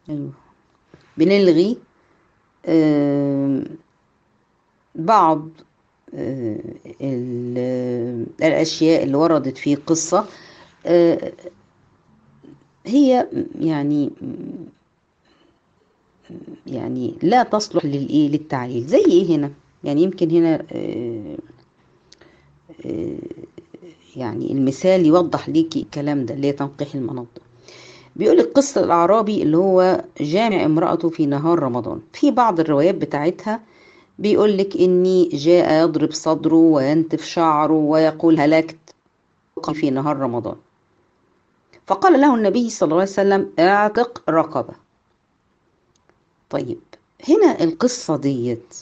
أيوه بنلغي آه، بعض آه، ال- الأشياء اللي وردت في قصة آه، هي يعني يعني لا تصلح للإيه للتعليل زي إيه هنا يعني يمكن هنا آه، آه، يعني المثال يوضح ليكي الكلام ده اللي هي تنقيح المناط ده. بيقول لك قصة الأعرابي اللي هو جامع امرأته في نهار رمضان في بعض الروايات بتاعتها بيقول لك إني جاء يضرب صدره وينتف شعره ويقول هلكت في نهار رمضان فقال له النبي صلى الله عليه وسلم اعتق رقبة طيب هنا القصة ديت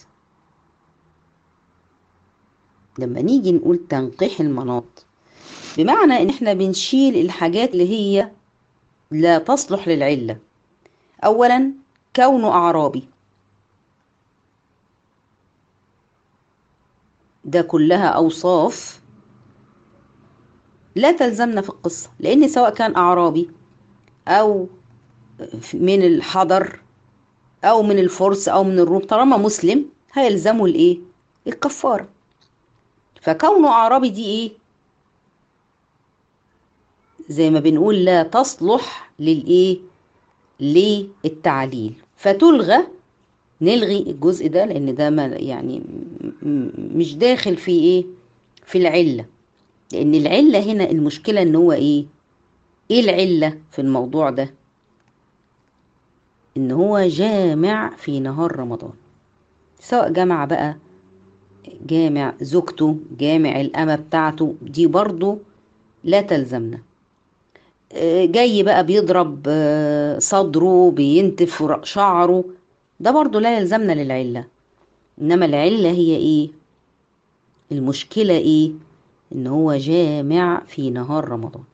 لما نيجي نقول تنقيح المناط بمعنى ان احنا بنشيل الحاجات اللي هي لا تصلح للعلة اولا كونه اعرابي ده كلها اوصاف لا تلزمنا في القصة لان سواء كان اعرابي او من الحضر او من الفرس او من الروم طالما مسلم هيلزمه الايه الكفاره فكونه اعرابي دي ايه زي ما بنقول لا تصلح للايه للتعليل فتلغى نلغي الجزء ده لان ده ما يعني م- م- مش داخل في ايه في العله لان العله هنا المشكله ان هو ايه ايه العله في الموضوع ده ان هو جامع في نهار رمضان سواء جمع بقى جامع زوجته جامع الأمة بتاعته دي برضو لا تلزمنا آه، جاي بقى بيضرب آه، صدره بينتف ر- شعره ده برضو لا يلزمنا للعلة إنما العلة هي إيه المشكلة إيه إن هو جامع في نهار رمضان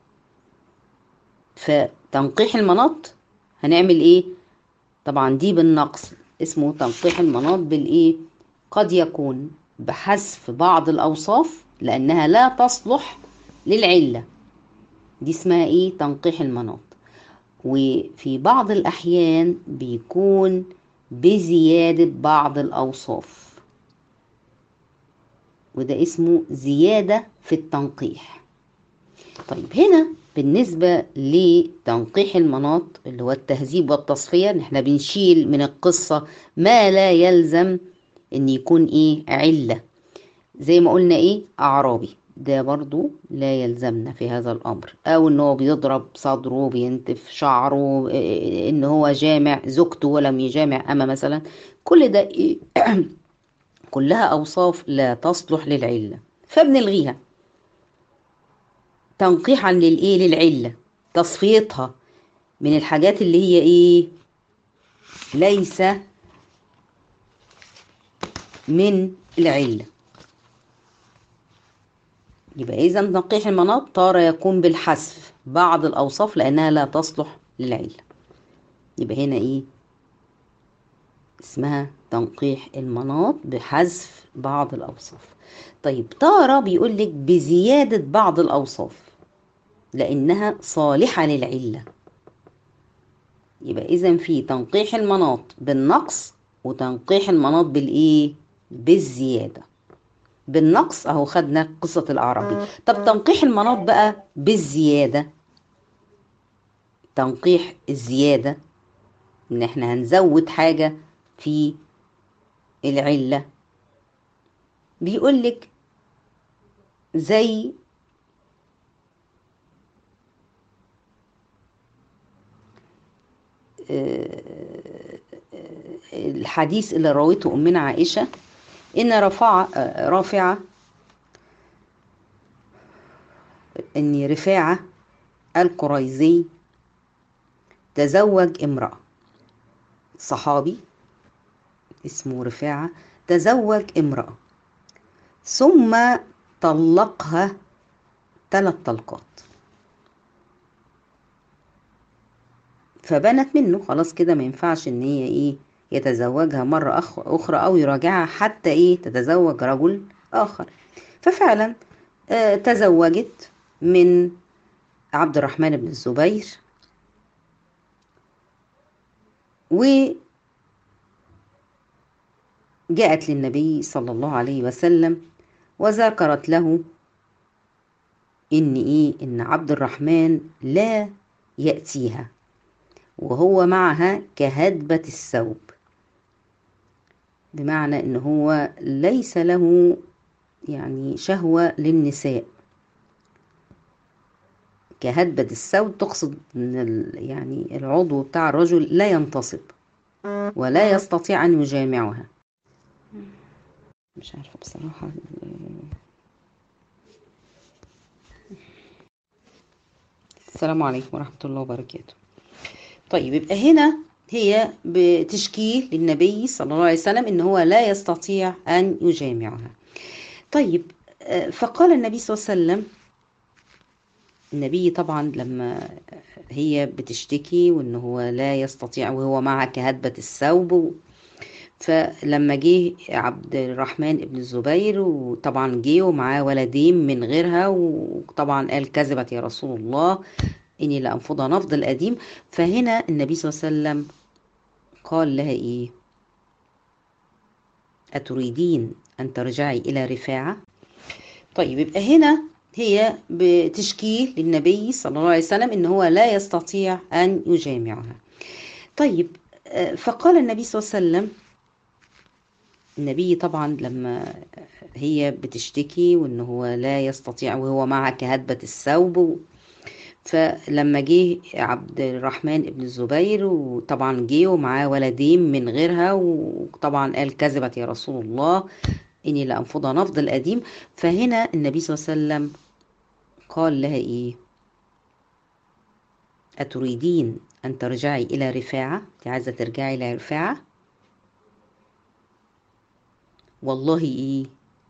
فتنقيح المناط هنعمل إيه طبعا دي بالنقص اسمه تنقيح المناط بالإيه قد يكون بحذف بعض الأوصاف لأنها لا تصلح للعلة دي اسمها إيه تنقيح المناط وفي بعض الأحيان بيكون بزيادة بعض الأوصاف وده اسمه زيادة في التنقيح طيب هنا بالنسبة لتنقيح المناط اللي هو التهذيب والتصفية ان احنا بنشيل من القصة ما لا يلزم ان يكون ايه علة زي ما قلنا ايه اعرابي ده برضو لا يلزمنا في هذا الامر او ان هو بيضرب صدره بينتف شعره إيه، ان هو جامع زوجته ولم يجامع اما مثلا كل ده إيه كلها اوصاف لا تصلح للعلة فبنلغيها تنقيحا للايه للعلة تصفيتها من الحاجات اللي هي ايه ليس من العلة يبقى إذا تنقيح المناط تارة يكون بالحذف بعض الأوصاف لأنها لا تصلح للعلة يبقى هنا إيه اسمها تنقيح المناط بحذف بعض الأوصاف طيب تارة بيقول لك بزيادة بعض الأوصاف لأنها صالحة للعلة يبقى إذا في تنقيح المناط بالنقص وتنقيح المناط بالإيه بالزيادة بالنقص اهو خدنا قصة الأعرابي طب تنقيح المناط بقى بالزيادة تنقيح الزيادة ان احنا هنزود حاجة في العلة بيقولك زي الحديث اللي رويته أمنا عائشة إن رفع رافعة إن رفاعة القريزي تزوج امرأة صحابي اسمه رفاعة تزوج امرأة ثم طلقها ثلاث طلقات فبنت منه خلاص كده ما ينفعش ان هي ايه يتزوجها مرة أخ أخرى أو يراجعها حتى إيه تتزوج رجل آخر ففعلا آه تزوجت من عبد الرحمن بن الزبير وجاءت للنبي صلى الله عليه وسلم وذكرت له ان ايه ان عبد الرحمن لا ياتيها وهو معها كهدبه الثوب بمعنى ان هو ليس له يعني شهوه للنساء كهدبة الثوب تقصد ان يعني العضو بتاع الرجل لا ينتصب ولا يستطيع ان يجامعها مش عارفه بصراحه السلام عليكم ورحمة الله وبركاته طيب يبقى هنا هي بتشكيه للنبي صلى الله عليه وسلم ان هو لا يستطيع ان يجامعها طيب فقال النبي صلى الله عليه وسلم النبي طبعا لما هي بتشتكي وان هو لا يستطيع وهو معها كهدبة الثوب فلما جه عبد الرحمن بن الزبير وطبعا جه ومعاه ولدين من غيرها وطبعا قال كذبت يا رسول الله اني لانفضها نفض القديم فهنا النبي صلى الله عليه وسلم قال لها ايه اتريدين ان ترجعي الى رفاعه طيب يبقى هنا هي بتشكيه للنبي صلى الله عليه وسلم ان هو لا يستطيع ان يجامعها طيب فقال النبي صلى الله عليه وسلم النبي طبعا لما هي بتشتكي وان هو لا يستطيع وهو معها كهدبة الثوب فلما جه عبد الرحمن بن الزبير وطبعا جه ومعاه ولدين من غيرها وطبعا قال كذبت يا رسول الله اني لانفضها نفض القديم فهنا النبي صلى الله عليه وسلم قال لها ايه اتريدين ان ترجعي الى رفاعه انت عايزه ترجعي الى رفاعه والله ايه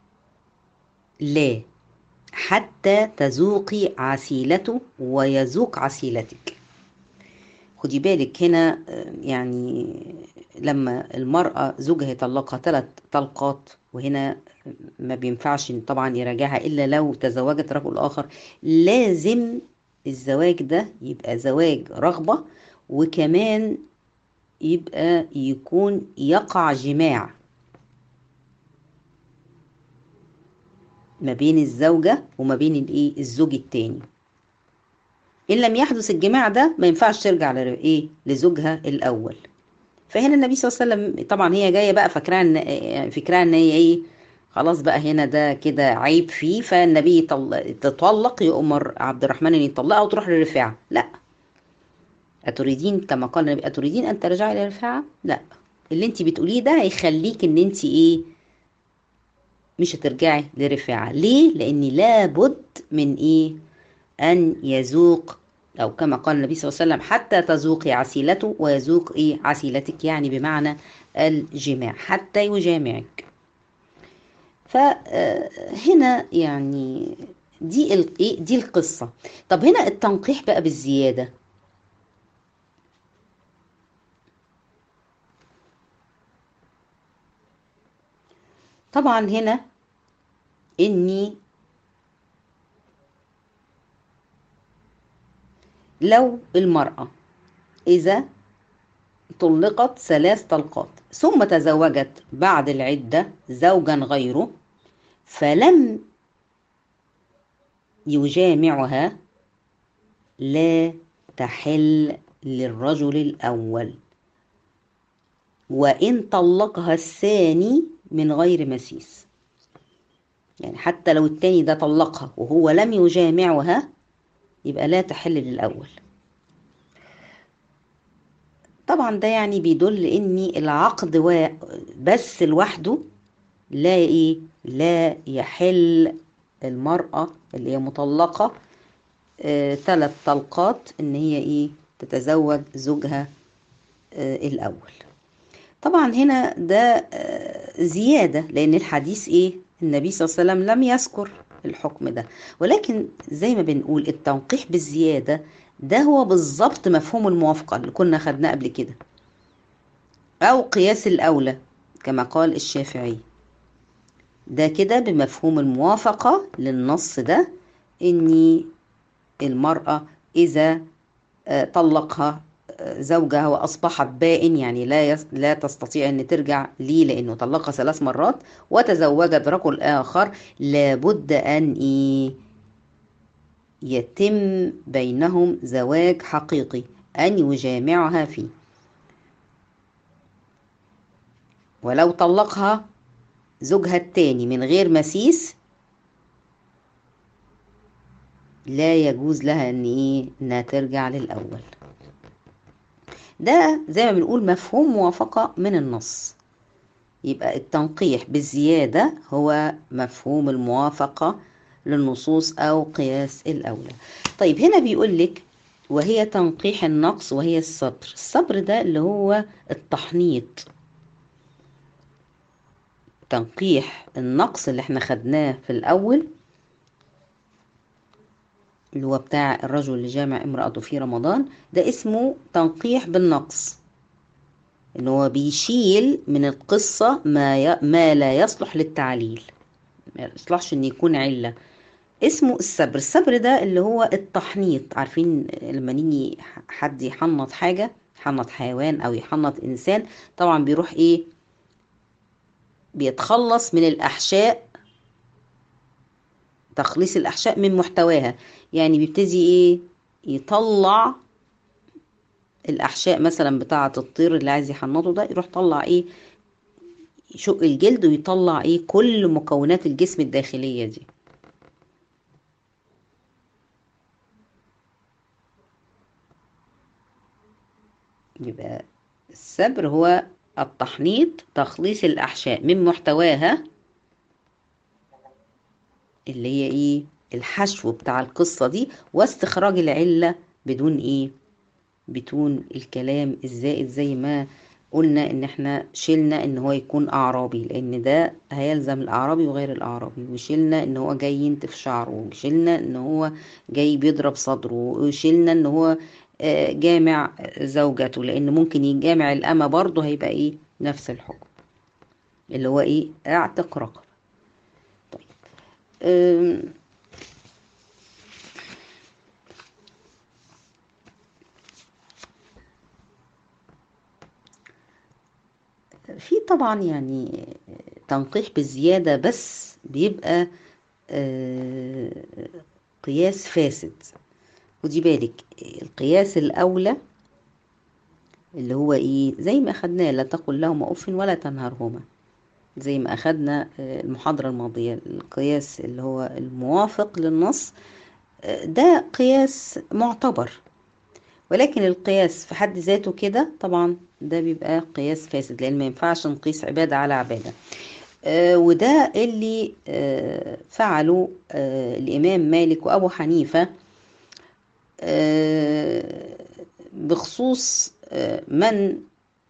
لا حتى تذوقي عسيلته ويذوق عسيلتك خدي بالك هنا يعني لما المرأة زوجها يطلقها ثلاث طلقات وهنا ما بينفعش طبعا يراجعها إلا لو تزوجت رجل آخر لازم الزواج ده يبقى زواج رغبة وكمان يبقى يكون يقع جماع ما بين الزوجة وما بين الايه الزوج التاني ان لم يحدث الجماع ده ما ينفعش ترجع لايه لزوجها الاول فهنا النبي صلى الله عليه وسلم طبعا هي جايه بقى فاكراها ان فكرها ان هي ايه خلاص بقى هنا ده كده عيب فيه فالنبي تطلق يؤمر عبد الرحمن ان يطلقها وتروح للرفاعه لا اتريدين كما قال النبي اتريدين ان ترجعي الى الرفاعه لا اللي انت بتقوليه ده هيخليك ان انت ايه مش هترجعي لرفاعة ليه؟ لأن لابد من إيه؟ أن يذوق أو كما قال النبي صلى الله عليه وسلم حتى تذوقي عسيلته ويذوق إيه؟ عسيلتك يعني بمعنى الجماع حتى يجامعك فهنا يعني دي ايه دي القصة طب هنا التنقيح بقى بالزيادة طبعا هنا اني لو المرأة إذا طلقت ثلاث طلقات ثم تزوجت بعد العدة زوجا غيره فلم يجامعها لا تحل للرجل الأول وإن طلقها الثاني من غير مسيس يعني حتى لو التاني ده طلقها وهو لم يجامعها يبقى لا تحل للأول طبعا ده يعني بيدل ان العقد بس لوحده لا ايه لا يحل المرأة اللي هي مطلقة آه ثلاث طلقات ان هي ايه تتزوج زوجها آه الاول طبعا هنا ده آه زيادة لان الحديث ايه النبي صلى الله عليه وسلم لم يذكر الحكم ده ولكن زي ما بنقول التنقيح بالزيادة ده هو بالظبط مفهوم الموافقة اللي كنا خدناه قبل كده أو قياس الأولى كما قال الشافعي ده كده بمفهوم الموافقة للنص ده إن المرأة إذا طلقها زوجها وأصبحت بائن يعني لا يس لا تستطيع أن ترجع ليه لأنه طلقها ثلاث مرات وتزوجت رجل آخر لابد أن إيه يتم بينهم زواج حقيقي أن يجامعها فيه ولو طلقها زوجها التاني من غير مسيس لا يجوز لها ان ايه انها ترجع للاول ده زي ما بنقول مفهوم موافقة من النص يبقى التنقيح بالزيادة هو مفهوم الموافقة للنصوص أو قياس الأولى طيب هنا بيقول لك وهي تنقيح النقص وهي الصبر الصبر ده اللي هو التحنيط تنقيح النقص اللي احنا خدناه في الأول اللي هو بتاع الرجل اللي جامع امرأته في رمضان ده اسمه تنقيح بالنقص ان هو بيشيل من القصة ما, ي... ما لا يصلح للتعليل ما يصلحش ان يكون علة اسمه الصبر الصبر ده اللي هو التحنيط عارفين لما نيجي حد يحنط حاجة يحنط حيوان او يحنط انسان طبعا بيروح ايه بيتخلص من الاحشاء تخليص الاحشاء من محتواها يعني بيبتدي ايه يطلع الاحشاء مثلا بتاعه الطير اللي عايز يحنطه ده يروح طلع ايه يشق الجلد ويطلع ايه كل مكونات الجسم الداخليه دي يبقى الصبر هو التحنيط تخليص الاحشاء من محتواها اللي هي ايه الحشو بتاع القصة دي واستخراج العلة بدون ايه بدون الكلام الزائد زي ما قلنا ان احنا شلنا ان هو يكون اعرابي لان ده هيلزم الاعرابي وغير الاعرابي وشلنا ان هو جاي ينتف شعره وشلنا ان هو جاي بيضرب صدره وشلنا ان هو جامع زوجته لان ممكن يجامع الامه برضه هيبقى ايه نفس الحكم اللي هو ايه اعتق رقبه طيب أم في طبعا يعني تنقيح بالزيادة بس بيبقى قياس فاسد ودي بالك القياس الأولى اللي هو ايه زي ما أخدناه لا تقل لهما أف ولا تنهرهما زي ما أخدنا المحاضرة الماضية القياس اللي هو الموافق للنص ده قياس معتبر ولكن القياس في حد ذاته كده طبعا ده بيبقى قياس فاسد لان ما ينفعش نقيس عباده على عباده آه وده اللي آه فعله آه الامام مالك وابو حنيفه آه بخصوص آه من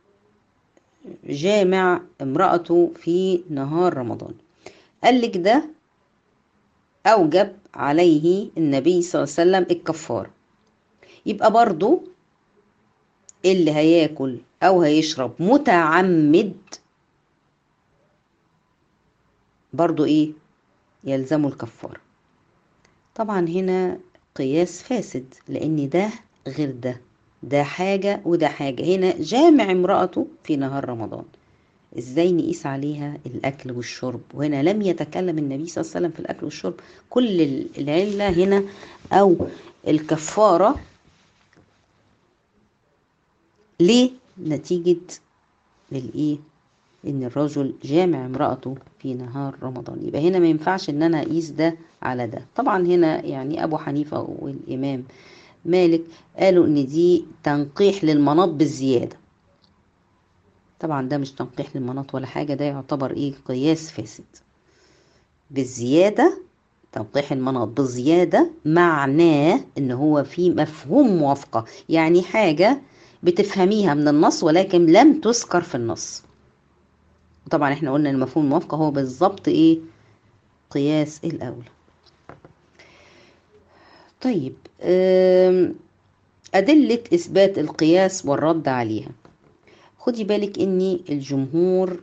جامع امرأته في نهار رمضان قال لك ده أوجب عليه النبي صلى الله عليه وسلم الكفارة يبقى برضو اللي هياكل او هيشرب متعمد برضو ايه يلزمه الكفارة طبعا هنا قياس فاسد لان ده غير ده ده حاجة وده حاجة هنا جامع امرأته في نهار رمضان ازاي نقيس عليها الاكل والشرب وهنا لم يتكلم النبي صلى الله عليه وسلم في الاكل والشرب كل العلة هنا او الكفارة ليه نتيجة للإيه إن الرجل جامع امرأته في نهار رمضان يبقى هنا ما ينفعش إن أنا أقيس ده على ده طبعا هنا يعني أبو حنيفة والإمام مالك قالوا إن دي تنقيح للمناط بالزيادة طبعا ده مش تنقيح للمناط ولا حاجة ده يعتبر إيه قياس فاسد بالزيادة تنقيح المناط بزيادة معناه إن هو في مفهوم موافقة يعني حاجة بتفهميها من النص ولكن لم تذكر في النص طبعا احنا قلنا ان مفهوم الموافقة هو بالظبط ايه قياس الاولى طيب أدلة إثبات القياس والرد عليها خدي بالك إن الجمهور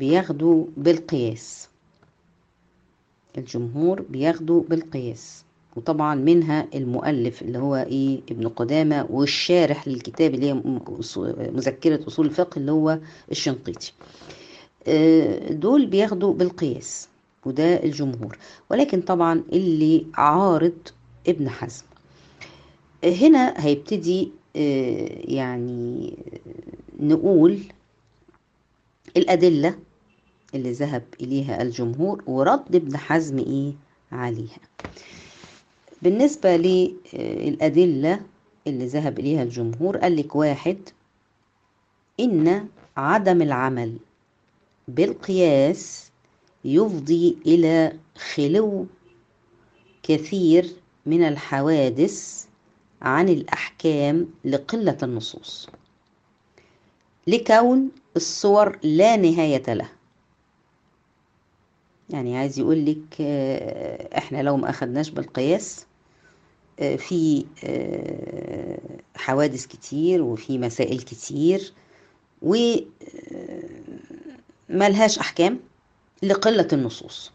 بياخدوا بالقياس الجمهور بياخدوا بالقياس وطبعا منها المؤلف اللي هو ايه ابن قدامة والشارح للكتاب اللي هي مذكرة أصول الفقه اللي هو الشنقيطي دول بياخدوا بالقياس وده الجمهور ولكن طبعا اللي عارض ابن حزم هنا هيبتدي يعني نقول الأدلة اللي ذهب إليها الجمهور ورد ابن حزم إيه عليها بالنسبة للأدلة اللي ذهب إليها الجمهور قال لك واحد إن عدم العمل بالقياس يفضي إلى خلو كثير من الحوادث عن الأحكام لقلة النصوص لكون الصور لا نهاية لها يعني عايز يقول لك احنا لو ما اخدناش بالقياس في حوادث كتير وفي مسائل كتير و ملهاش احكام لقلة النصوص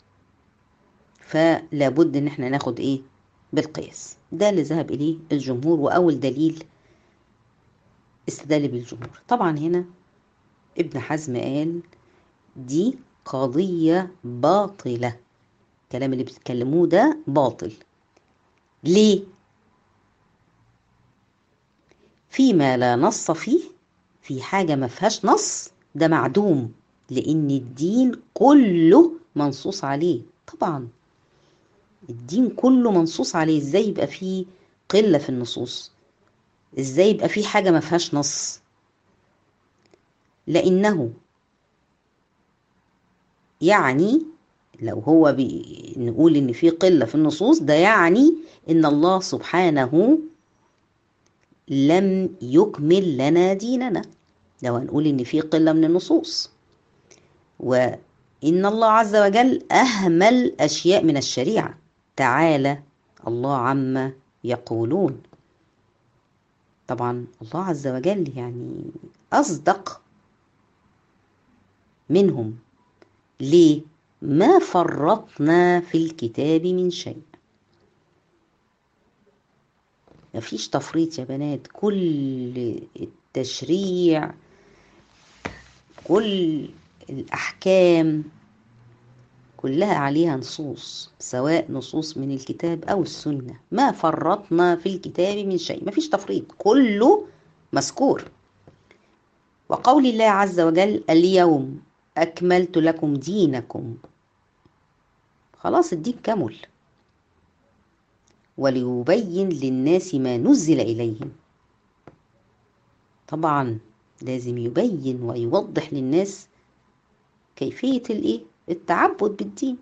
فلا بد ان احنا ناخد ايه بالقياس ده اللي ذهب اليه الجمهور واول دليل استدل بالجمهور طبعا هنا ابن حزم قال دي قضية باطلة الكلام اللي بتتكلموه ده باطل ليه فيما لا نص فيه في حاجة ما فيهاش نص ده معدوم لأن الدين كله منصوص عليه طبعا الدين كله منصوص عليه ازاي يبقى فيه قلة في النصوص ازاي يبقى فيه حاجة ما فيهاش نص لأنه يعني لو هو بي... نقول ان في قلة في النصوص ده يعني ان الله سبحانه لم يكمل لنا ديننا لو هنقول ان في قلة من النصوص وان الله عز وجل اهمل اشياء من الشريعة تعالى الله عما يقولون طبعا الله عز وجل يعني اصدق منهم ليه ما فرطنا في الكتاب من شيء مفيش تفريط يا بنات كل التشريع كل الأحكام كلها عليها نصوص سواء نصوص من الكتاب أو السنة ما فرطنا في الكتاب من شيء مفيش تفريط كله مذكور وقول الله عز وجل اليوم أكملت لكم دينكم خلاص الدين كمل وليبين للناس ما نزل إليهم طبعا لازم يبين ويوضح للناس كيفية الإيه؟ التعبد بالدين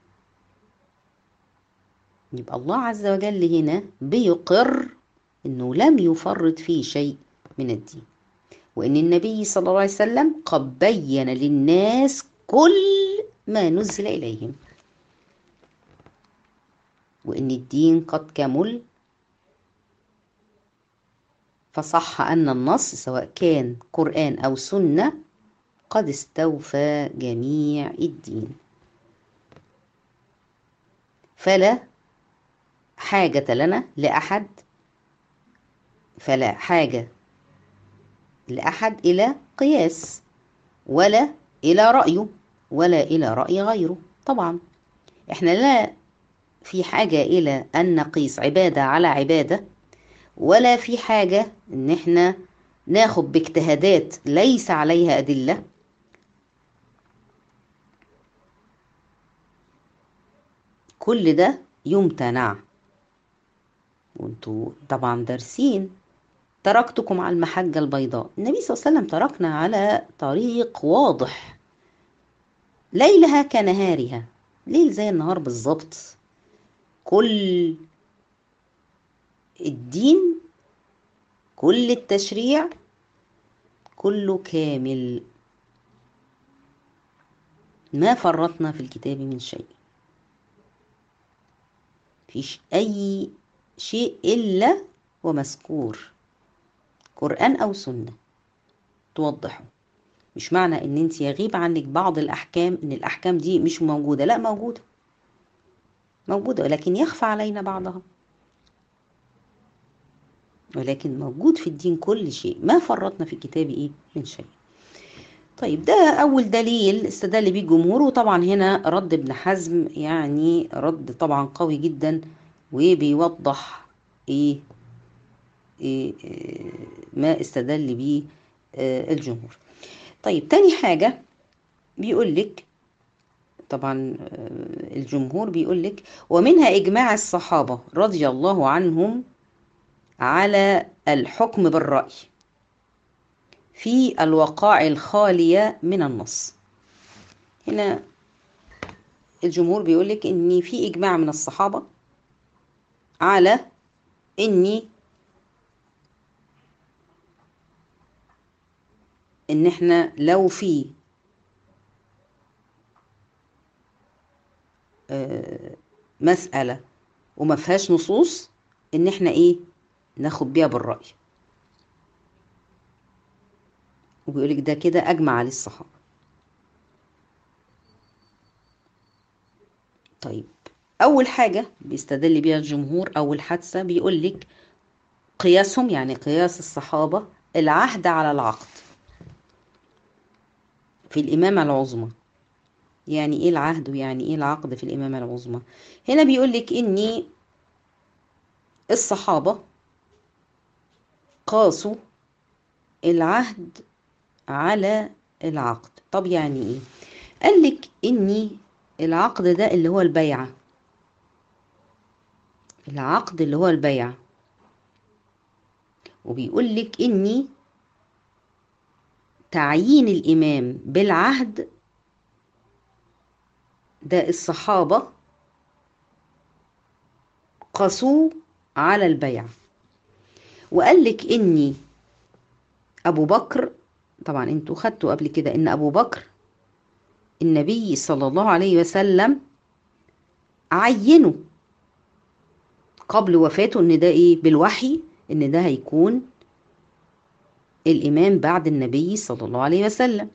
يبقى الله عز وجل هنا بيقر إنه لم يفرط في شيء من الدين وإن النبي صلى الله عليه وسلم قد بين للناس كل ما نزل إليهم وإن الدين قد كمل فصح أن النص سواء كان قرآن أو سنة قد استوفى جميع الدين فلا حاجة لنا لأحد فلا حاجة لأحد إلى قياس ولا إلى رأيه ولا إلى رأي غيره طبعا إحنا لا في حاجة إلى أن نقيس عبادة على عبادة ولا في حاجة إن إحنا ناخد باجتهادات ليس عليها أدلة كل ده يمتنع وانتوا طبعا دارسين تركتكم على المحجة البيضاء النبي صلى الله عليه وسلم تركنا على طريق واضح ليلها كنهارها ليل زي النهار بالظبط كل الدين كل التشريع كله كامل ما فرطنا في الكتاب من شيء فيش أي شيء إلا ومذكور قرآن أو سنة توضحه مش معنى ان انت يغيب عنك بعض الاحكام ان الاحكام دي مش موجودة لا موجودة موجودة ولكن يخفى علينا بعضها ولكن موجود في الدين كل شيء ما فرطنا في الكتاب ايه من شيء طيب ده اول دليل استدل بيه الجمهور وطبعا هنا رد ابن حزم يعني رد طبعا قوي جدا وبيوضح ايه, إيه, إيه ما استدل بيه الجمهور طيب تاني حاجة بيقول لك طبعا الجمهور بيقول لك ومنها إجماع الصحابة رضي الله عنهم على الحكم بالرأي في الوقائع الخالية من النص هنا الجمهور بيقول لك ان في اجماع من الصحابة على اني ان احنا لو في مسألة وما فيهاش نصوص ان احنا ايه ناخد بيها بالرأي وبيقولك ده كده أجمع عليه الصحابة طيب أول حاجة بيستدل بيها الجمهور أول حادثة بيقولك قياسهم يعني قياس الصحابة العهد على العقد في الإمامة العظمى يعني إيه العهد ويعني إيه العقد في الإمامة العظمى هنا بيقولك إني الصحابة قاسوا العهد على العقد طب يعني ايه قال لك اني العقد ده اللي هو البيعة العقد اللي هو البيع وبيقول لك اني تعيين الامام بالعهد ده الصحابة قاسوه على البيع وقال لك اني ابو بكر طبعا انتوا خدتوا قبل كده ان ابو بكر النبي صلى الله عليه وسلم عينه قبل وفاته ان ده ايه بالوحي ان ده هيكون الامام بعد النبي صلى الله عليه وسلم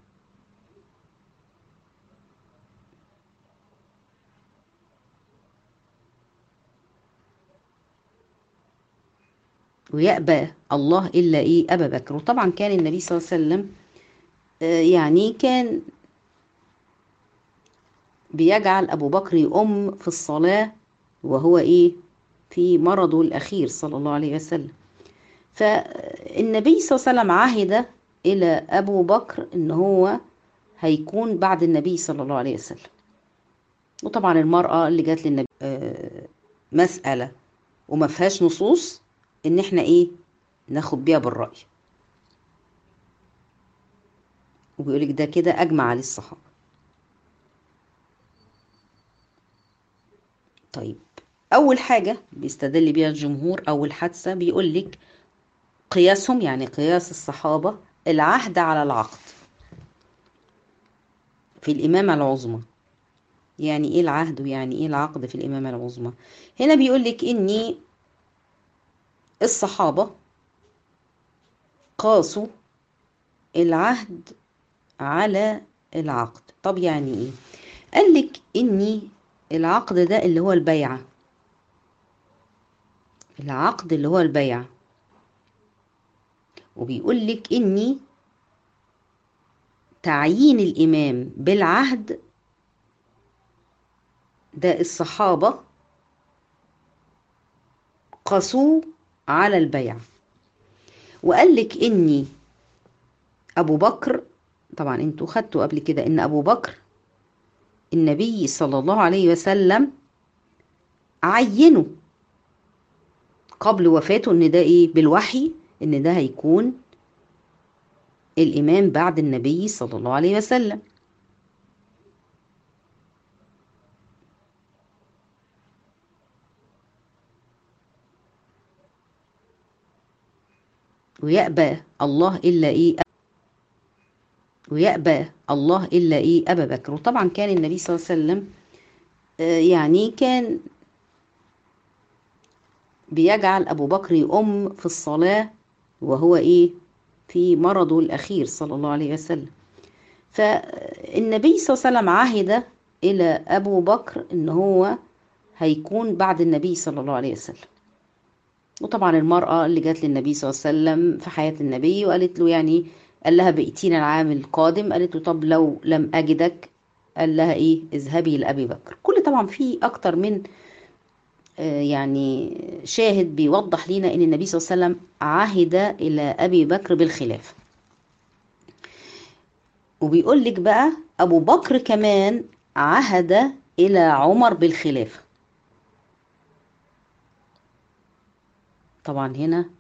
ويأبى الله إلا إيه أبا بكر وطبعا كان النبي صلى الله عليه وسلم يعني كان بيجعل أبو بكر يؤم في الصلاة وهو إيه في مرضه الأخير صلى الله عليه وسلم فالنبي صلى الله عليه وسلم عهد إلى أبو بكر إن هو هيكون بعد النبي صلى الله عليه وسلم وطبعا المرأة اللي جات للنبي مسألة وما فيهاش نصوص ان احنا ايه ناخد بيها بالرأي وبيقولك ده كده اجمع عليه الصحابة طيب اول حاجة بيستدل بيها الجمهور اول حادثة بيقولك قياسهم يعني قياس الصحابة العهد على العقد في الإمامة العظمى يعني ايه العهد ويعني ايه العقد في الإمامة العظمى هنا بيقولك اني الصحابة قاسوا العهد على العقد طب يعني ايه قال لك اني العقد ده اللي هو البيعة العقد اللي هو البيع وبيقول لك اني تعيين الامام بالعهد ده الصحابة قاسوه على البيع وقال لك اني ابو بكر طبعا انتوا خدتوا قبل كده ان ابو بكر النبي صلى الله عليه وسلم عينه قبل وفاته ان ده ايه بالوحي ان ده هيكون الامام بعد النبي صلى الله عليه وسلم ويأبى الله إلا إيه ويأبى الله إلا إيه أبا بكر وطبعا كان النبي صلى الله عليه وسلم يعني كان بيجعل أبو بكر يؤم في الصلاة وهو إيه في مرضه الأخير صلى الله عليه وسلم فالنبي صلى الله عليه وسلم عهد إلى أبو بكر إن هو هيكون بعد النبي صلى الله عليه وسلم وطبعا المرأة اللي جات للنبي صلى الله عليه وسلم في حياة النبي وقالت له يعني قال لها بئتينا العام القادم قالت له طب لو لم أجدك قال لها إيه اذهبي لأبي بكر كل طبعا في أكتر من يعني شاهد بيوضح لنا ان النبي صلى الله عليه وسلم عهد الى ابي بكر بالخلافه وبيقول لك بقى ابو بكر كمان عهد الى عمر بالخلافه طبعا هنا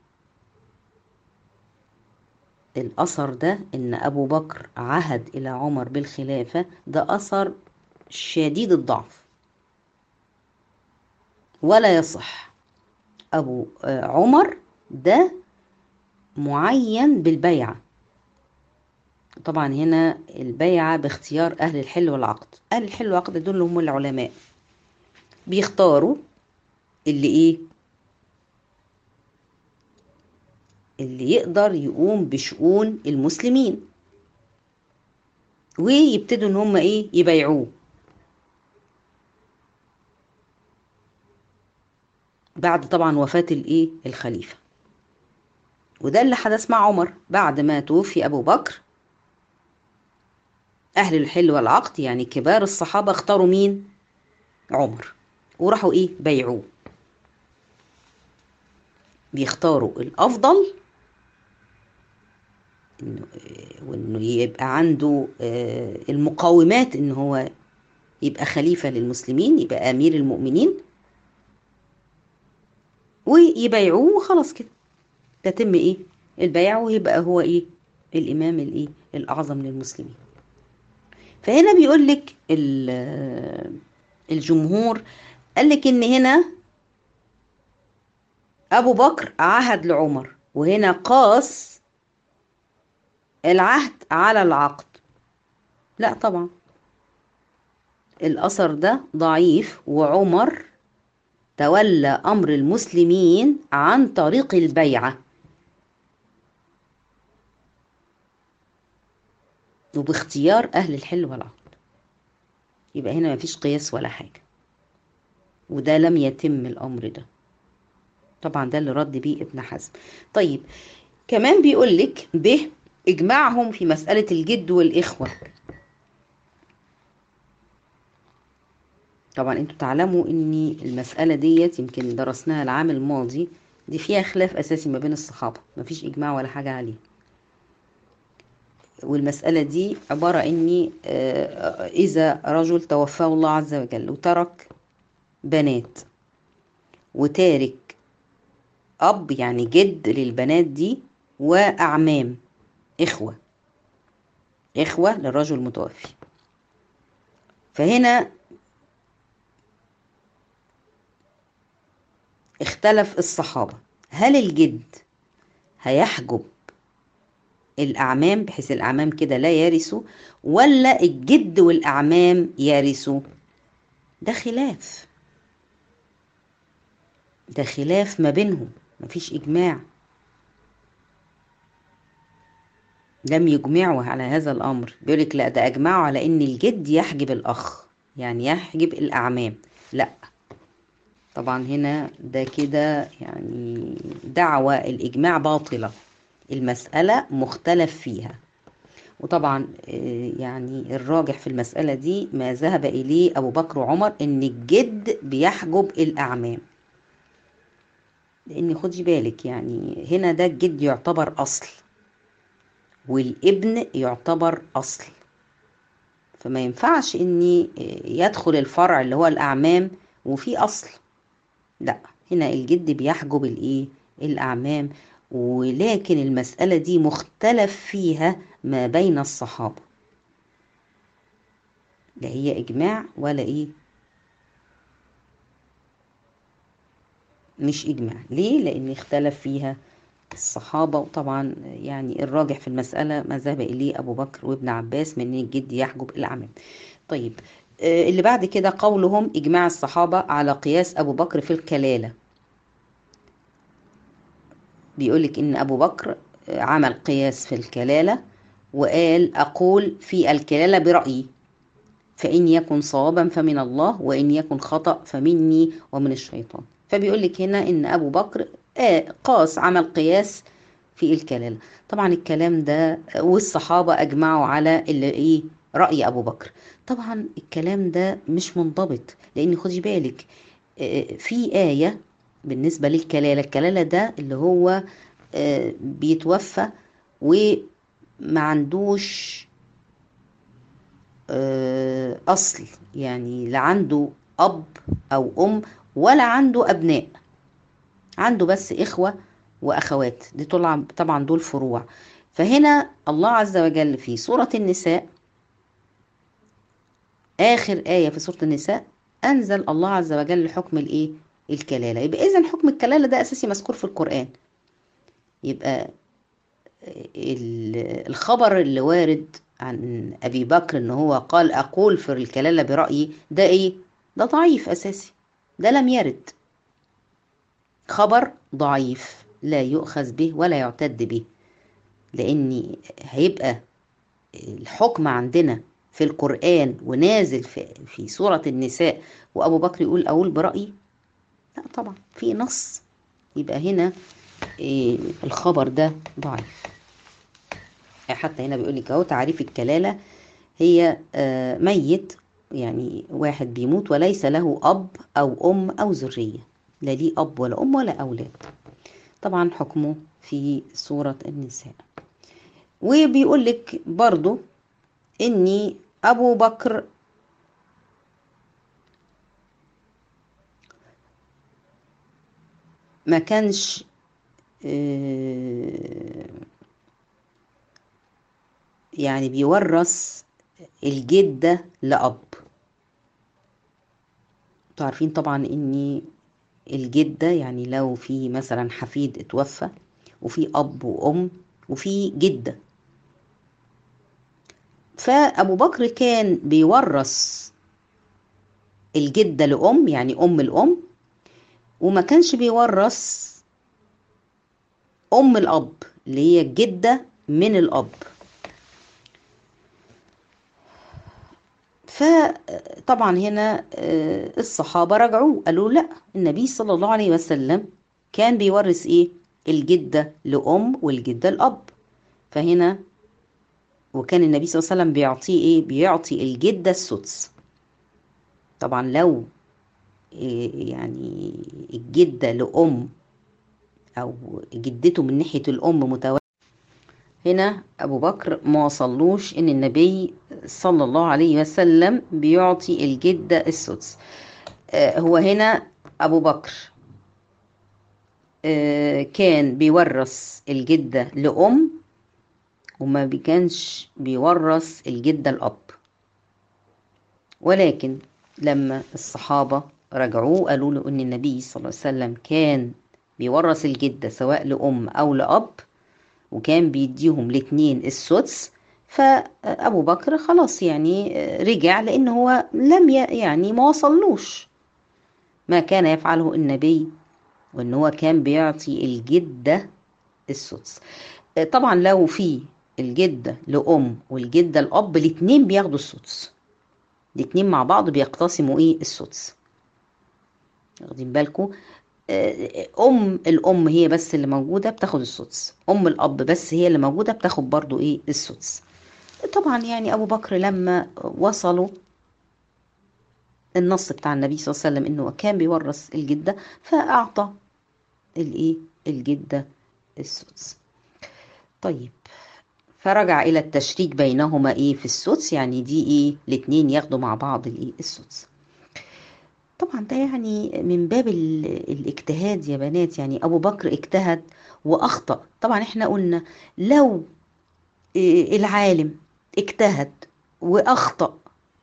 الاثر ده ان ابو بكر عهد الى عمر بالخلافه ده اثر شديد الضعف ولا يصح أبو عمر ده معين بالبيعة طبعا هنا البيعة باختيار أهل الحل والعقد أهل الحل والعقد دول هم العلماء بيختاروا اللي إيه اللي يقدر يقوم بشؤون المسلمين ويبتدوا ان هم ايه يبايعوه بعد طبعا وفاة الايه الخليفة وده اللي حدث مع عمر بعد ما توفي ابو بكر اهل الحل والعقد يعني كبار الصحابة اختاروا مين عمر وراحوا ايه بيعوه بيختاروا الافضل انه وانه يبقى عنده المقومات ان هو يبقى خليفة للمسلمين يبقى امير المؤمنين ويبايعوه وخلاص كده تتم ايه البيع ويبقى هو ايه الامام الايه الاعظم للمسلمين فهنا بيقول لك الجمهور قال لك ان هنا ابو بكر عهد لعمر وهنا قاس العهد على العقد لا طبعا الاثر ده ضعيف وعمر تولى امر المسلمين عن طريق البيعه وباختيار اهل الحل والعقد يبقى هنا مفيش قياس ولا حاجه وده لم يتم الامر ده طبعا ده اللي رد بيه ابن حزم طيب كمان بيقول لك به اجماعهم في مساله الجد والاخوه طبعا انتوا تعلموا ان المسألة ديت يمكن درسناها العام الماضي دي فيها خلاف اساسي ما بين الصحابة مفيش اجماع ولا حاجة عليه والمسألة دي عبارة اني اذا رجل توفاه الله عز وجل وترك بنات وتارك اب يعني جد للبنات دي واعمام اخوة اخوة للرجل المتوفي فهنا اختلف الصحابة هل الجد هيحجب الأعمام بحيث الأعمام كده لا يرثوا ولا الجد والأعمام يرثوا ده خلاف ده خلاف ما بينهم مفيش إجماع لم يجمعوا على هذا الأمر بيقولك لا ده أجمعوا على إن الجد يحجب الأخ يعني يحجب الأعمام لأ طبعا هنا ده كده يعني دعوة الإجماع باطلة المسألة مختلف فيها وطبعا يعني الراجح في المسألة دي ما ذهب إليه أبو بكر وعمر إن الجد بيحجب الأعمام لأن خدي بالك يعني هنا ده الجد يعتبر أصل والابن يعتبر أصل فما ينفعش إني يدخل الفرع اللي هو الأعمام وفي أصل لا هنا الجد بيحجب الايه الاعمام ولكن المسألة دي مختلف فيها ما بين الصحابة لا هي إجماع ولا إيه مش إجماع ليه لأن اختلف فيها الصحابة وطبعا يعني الراجح في المسألة ما ذهب إليه أبو بكر وابن عباس من إن الجد يحجب الأعمام طيب اللي بعد كده قولهم إجماع الصحابة على قياس أبو بكر في الكلالة بيقولك إن أبو بكر عمل قياس في الكلالة وقال أقول في الكلالة برأيي فإن يكن صوابا فمن الله وإن يكن خطأ فمني ومن الشيطان فبيقول لك هنا إن أبو بكر قاس عمل قياس في الكلالة طبعا الكلام ده والصحابة أجمعوا على اللي إيه رأي أبو بكر طبعا الكلام ده مش منضبط لأن خدي بالك في آية بالنسبة للكلالة الكلالة ده اللي هو بيتوفى وما عندوش أصل يعني لا عنده أب أو أم ولا عنده أبناء عنده بس إخوة وأخوات دي طبعا دول فروع فهنا الله عز وجل في سورة النساء آخر آية في سورة النساء أنزل الله عز وجل حكم الإيه؟ الكلالة يبقى إذا حكم الكلالة ده أساسي مذكور في القرآن يبقى الخبر اللي وارد عن أبي بكر إن هو قال أقول في الكلالة برأيي ده إيه؟ ده ضعيف أساسي ده لم يرد خبر ضعيف لا يؤخذ به ولا يعتد به لأن هيبقى الحكم عندنا في القرآن ونازل في, في سورة النساء وأبو بكر يقول أقول برأيي لا طبعا في نص يبقى هنا إيه الخبر ده ضعيف حتى هنا بيقول لك اهو تعريف الكلالة هي آه ميت يعني واحد بيموت وليس له أب أو أم أو ذرية لا ليه أب ولا أم ولا أولاد طبعا حكمه في سورة النساء وبيقول لك برضو إني أبو بكر ما كانش يعني بيورث الجدة لأب عارفين طبعا إن الجدة يعني لو في مثلا حفيد اتوفى وفي أب وأم وفي جدة فأبو بكر كان بيورث الجدة لأم يعني أم الأم وما كانش بيورث أم الأب اللي هي الجدة من الأب فطبعا هنا الصحابة رجعوا قالوا لا النبي صلى الله عليه وسلم كان بيورث ايه الجدة لأم والجدة لأب فهنا وكان النبي صلى الله عليه وسلم بيعطيه ايه بيعطي الجدة السدس طبعا لو إيه يعني الجدة لأم أو جدته من ناحية الأم متوازنة هنا أبو بكر ما وصلوش إن النبي صلى الله عليه وسلم بيعطي الجدة السدس آه هو هنا أبو بكر آه كان بيورث الجدة لأم وما كانش بيورث الجدة الأب ولكن لما الصحابة رجعوه قالوا له إن النبي صلى الله عليه وسلم كان بيورث الجدة سواء لأم أو لأب وكان بيديهم الاتنين السدس فأبو بكر خلاص يعني رجع لأن هو لم يعني ما وصلوش ما كان يفعله النبي وأن هو كان بيعطي الجدة السدس طبعا لو في الجدة لأم والجدة الأب الاتنين بياخدوا السدس الاتنين مع بعض بيقتسموا ايه السدس واخدين بالكم ام الام هي بس اللي موجوده بتاخد السدس ام الاب بس هي اللي موجوده بتاخد برضو ايه السدس طبعا يعني ابو بكر لما وصلوا النص بتاع النبي صلى الله عليه وسلم انه كان بيورث الجده فاعطى الايه الجده السدس طيب فرجع الى التشريك بينهما ايه في السدس يعني دي ايه الاتنين ياخدوا مع بعض الايه السدس طبعا ده يعني من باب الاجتهاد يا بنات يعني ابو بكر اجتهد واخطا طبعا احنا قلنا لو العالم اجتهد واخطا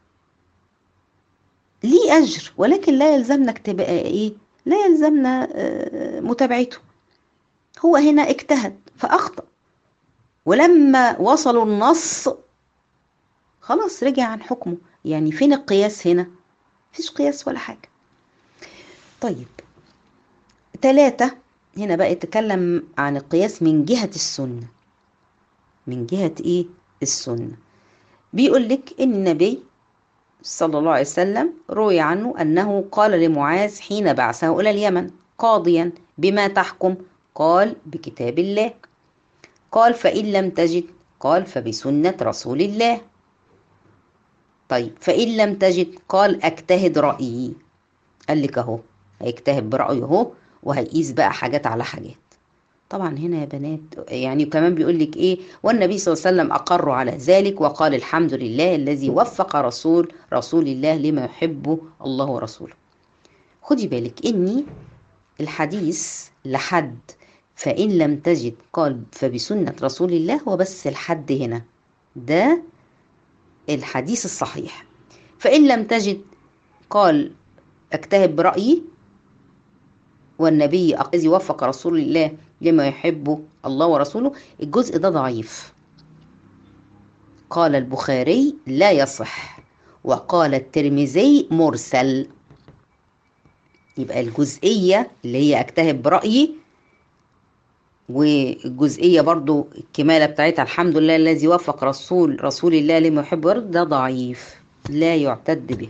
ليه اجر ولكن لا يلزمنا تبقى ايه لا يلزمنا متابعته هو هنا اجتهد فاخطا ولما وصلوا النص خلاص رجع عن حكمه يعني فين القياس هنا مفيش قياس ولا حاجة طيب ثلاثة هنا بقى يتكلم عن القياس من جهة السنة من جهة ايه السنة بيقول لك ان النبي صلى الله عليه وسلم روي عنه أنه قال لمعاذ حين بعثه إلى اليمن قاضيا بما تحكم قال بكتاب الله قال فإن لم تجد قال فبسنة رسول الله طيب فإن لم تجد قال أجتهد رأيي قال لك أهو هيجتهد برأيه أهو وهيقيس بقى حاجات على حاجات طبعا هنا يا بنات يعني كمان بيقول لك ايه والنبي صلى الله عليه وسلم اقر على ذلك وقال الحمد لله الذي وفق رسول رسول الله لما يحبه الله ورسوله خدي بالك اني الحديث لحد فان لم تجد قال فبسنه رسول الله هو بس الحد هنا ده الحديث الصحيح فان لم تجد قال اجتهد برايي والنبي الذي وفق رسول الله لما يحبه الله ورسوله الجزء ده ضعيف قال البخاري لا يصح وقال الترمذي مرسل يبقى الجزئية اللي هي اجتهد برأيي والجزئية برضو الكمالة بتاعتها الحمد لله الذي وفق رسول رسول الله لما يحب ده ضعيف لا يعتد به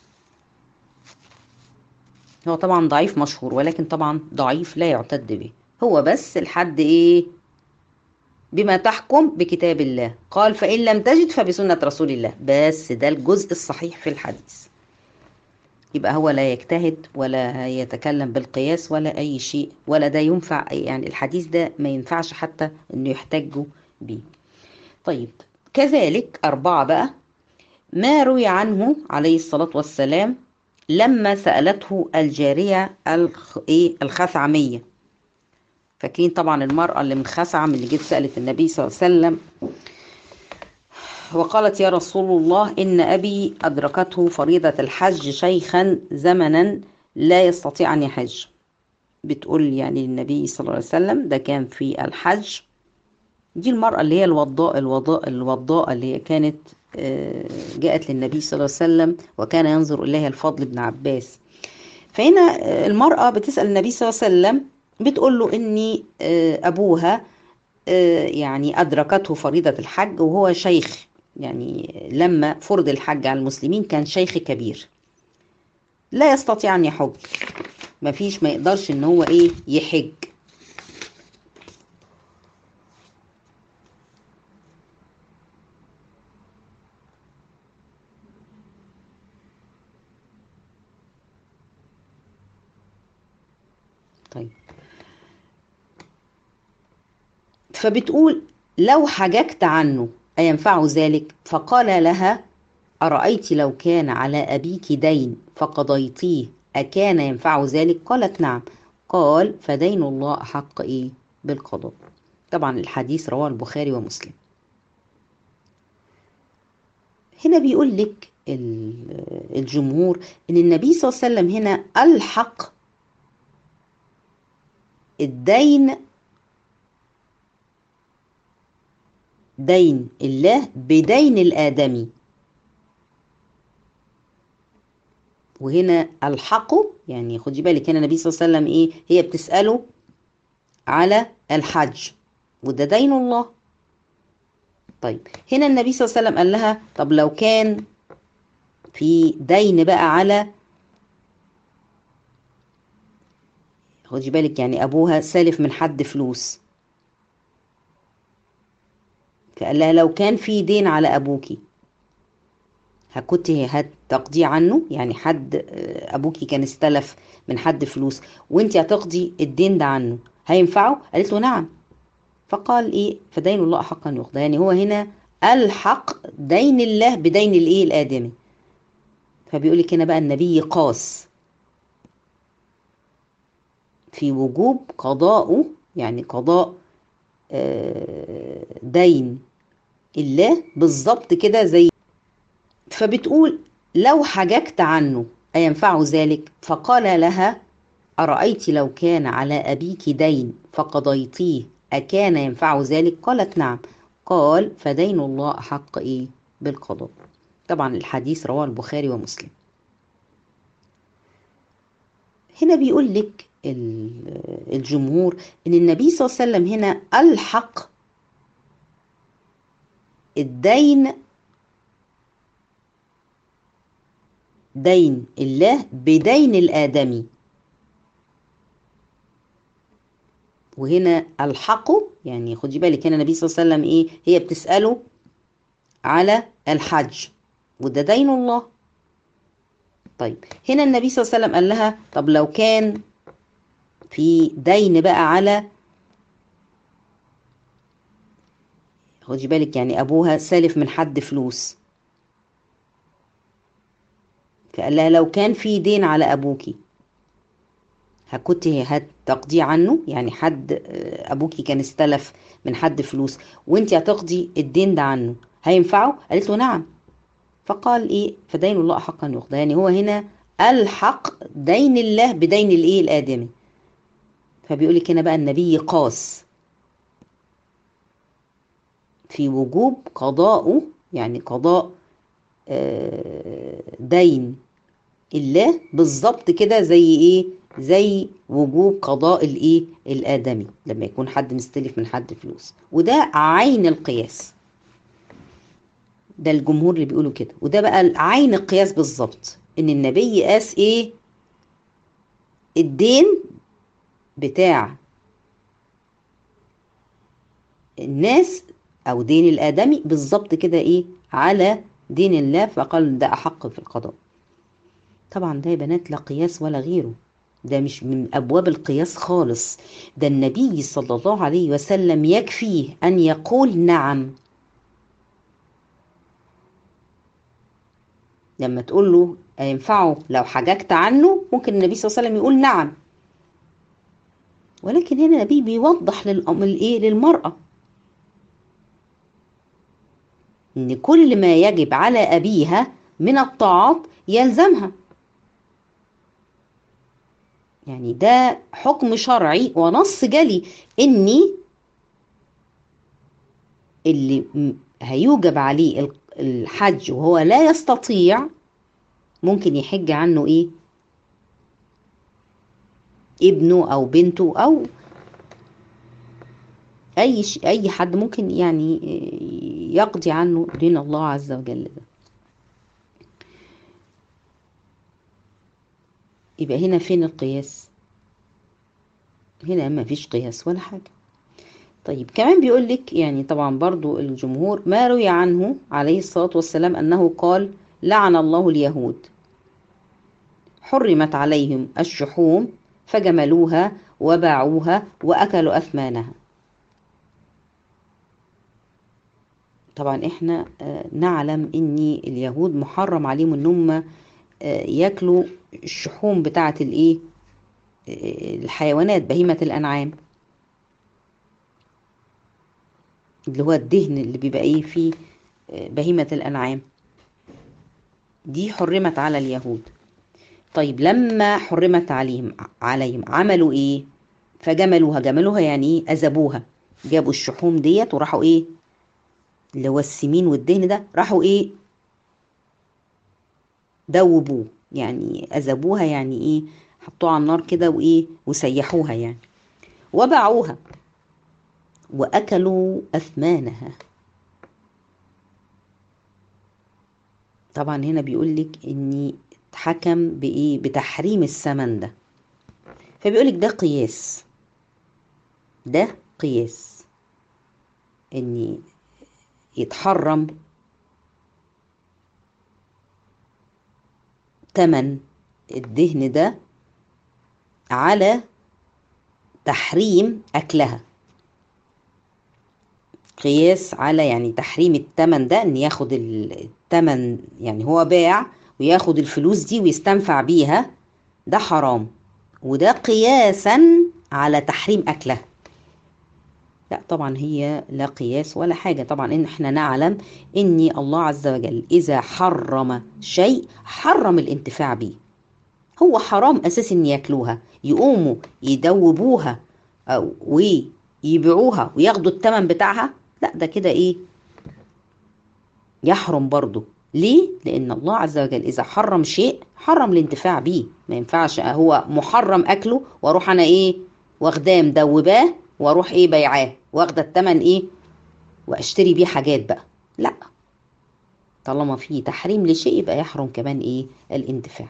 هو طبعا ضعيف مشهور ولكن طبعا ضعيف لا يعتد به هو بس الحد ايه بما تحكم بكتاب الله قال فإن لم تجد فبسنة رسول الله بس ده الجزء الصحيح في الحديث يبقى هو لا يجتهد ولا يتكلم بالقياس ولا أي شيء ولا ده ينفع يعني الحديث ده ما ينفعش حتى إنه يحتجوا بيه طيب كذلك أربعة بقى ما روي عنه عليه الصلاة والسلام لما سألته الجارية الخثعمية فاكرين طبعا المرأة اللي من خثعم اللي جت سألت النبي صلى الله عليه وسلم وقالت يا رسول الله إن أبي أدركته فريضة الحج شيخا زمنا لا يستطيع أن يحج بتقول يعني النبي صلى الله عليه وسلم ده كان في الحج دي المرأة اللي هي الوضاء الوضاء الوضاء اللي هي كانت جاءت للنبي صلى الله عليه وسلم وكان ينظر إليها الفضل بن عباس فهنا المرأة بتسأل النبي صلى الله عليه وسلم بتقول له إني أبوها يعني أدركته فريضة الحج وهو شيخ يعني لما فرض الحج على المسلمين كان شيخ كبير لا يستطيع أن يحج مفيش ما يقدرش إن هو إيه يحج طيب فبتقول لو حججت عنه أينفع ذلك فقال لها أرأيت لو كان على أبيك دين فقضيتيه أكان ينفع ذلك قالت نعم قال فدين الله أحق إيه بالقضاء طبعا الحديث رواه البخاري ومسلم هنا بيقول لك الجمهور ان النبي صلى الله عليه وسلم هنا الحق الدين دين الله بدين الآدمي وهنا الحقه يعني خدي بالك هنا النبي صلى الله عليه وسلم ايه هي بتسأله على الحج وده دين الله طيب هنا النبي صلى الله عليه وسلم قال لها طب لو كان في دين بقى على خدي بالك يعني ابوها سالف من حد فلوس فقال لها لو كان في دين على ابوكي كنت هتقضي عنه يعني حد ابوكي كان استلف من حد فلوس وانت هتقضي الدين ده عنه هينفعه قالت له نعم فقال ايه فدين الله حقا يقضى يعني هو هنا الحق دين الله بدين الايه الادمي فبيقول لك هنا بقى النبي قاس في وجوب قضاءه يعني قضاء دين الله بالظبط كده زي فبتقول لو حججت عنه أينفع ذلك فقال لها أرأيت لو كان على أبيك دين فقضيتيه أكان ينفع ذلك قالت نعم قال فدين الله أحق إيه بالقضاء طبعا الحديث رواه البخاري ومسلم هنا بيقول لك الجمهور ان النبي صلى الله عليه وسلم هنا الحق الدين دين الله بدين الآدمي وهنا الحقه يعني خدي بالك هنا النبي صلى الله عليه وسلم ايه هي بتسأله على الحج وده دين الله طيب هنا النبي صلى الله عليه وسلم قال لها طب لو كان في دين بقى على خدي بالك يعني ابوها سالف من حد فلوس فقال لها لو كان في دين على ابوكي كنت هتقضي عنه يعني حد ابوكي كان استلف من حد فلوس وانت هتقضي الدين ده عنه هينفعه قالت له نعم فقال ايه فدين الله احق ان يقضى يعني هو هنا الحق دين الله بدين الايه الادمي فبيقول لك هنا بقى النبي قاس في وجوب قضاءه يعني قضاء دين الله بالظبط كده زي ايه زي وجوب قضاء الايه الادمي لما يكون حد مستلف من حد فلوس وده عين القياس ده الجمهور اللي بيقولوا كده وده بقى عين القياس بالظبط ان النبي قاس ايه الدين بتاع الناس او دين الادمي بالظبط كده ايه على دين الله فقال ده احق في القضاء طبعا ده يا بنات لا قياس ولا غيره ده مش من ابواب القياس خالص ده النبي صلى الله عليه وسلم يكفيه ان يقول نعم لما تقول له ينفعه لو حججت عنه ممكن النبي صلى الله عليه وسلم يقول نعم ولكن هنا النبي بيوضح للأم الايه للمرأة ان كل ما يجب على ابيها من الطاعات يلزمها يعني ده حكم شرعي ونص جلي اني اللي هيوجب عليه الحج وهو لا يستطيع ممكن يحج عنه ايه ابنه او بنته او اي ش... اي حد ممكن يعني يقضي عنه دين الله عز وجل ده يبقى هنا فين القياس هنا ما فيش قياس ولا حاجه طيب كمان بيقول لك يعني طبعا برضو الجمهور ما روي عنه عليه الصلاة والسلام أنه قال لعن الله اليهود حرمت عليهم الشحوم فجملوها وباعوها وأكلوا أثمانها طبعا احنا نعلم ان اليهود محرم عليهم ان هم ياكلوا الشحوم بتاعه الايه الحيوانات بهيمه الانعام اللي هو الدهن اللي بيبقى ايه فيه بهيمة الأنعام دي حرمت على اليهود طيب لما حرمت عليهم عليهم عملوا ايه فجملوها جملوها يعني ايه أذبوها جابوا الشحوم ديت وراحوا ايه اللي هو السمين والدهن ده راحوا ايه دوبوه يعني أذبوها يعني ايه حطوها على النار كده وايه وسيحوها يعني وباعوها وأكلوا أثمانها طبعا هنا بيقول لك إني اتحكم بإيه بتحريم الثمن ده فبيقول لك ده قياس ده قياس إني يتحرم تمن الدهن ده على تحريم أكلها قياس على يعني تحريم التمن ده ان ياخد التمن يعني هو باع وياخد الفلوس دي ويستنفع بيها ده حرام وده قياسا على تحريم اكلها لا طبعا هي لا قياس ولا حاجه طبعا ان احنا نعلم ان الله عز وجل اذا حرم شيء حرم الانتفاع بيه هو حرام اساس ان ياكلوها يقوموا يدوبوها او ويبيعوها وياخدوا الثمن بتاعها لا ده كده ايه يحرم برضه ليه لان الله عز وجل اذا حرم شيء حرم الانتفاع بيه ما ينفعش هو محرم اكله واروح انا ايه واخداه مدوباه واروح ايه بيعاه واخده الثمن ايه واشتري بيه حاجات بقى لا طالما في تحريم لشيء يبقى يحرم كمان ايه الانتفاع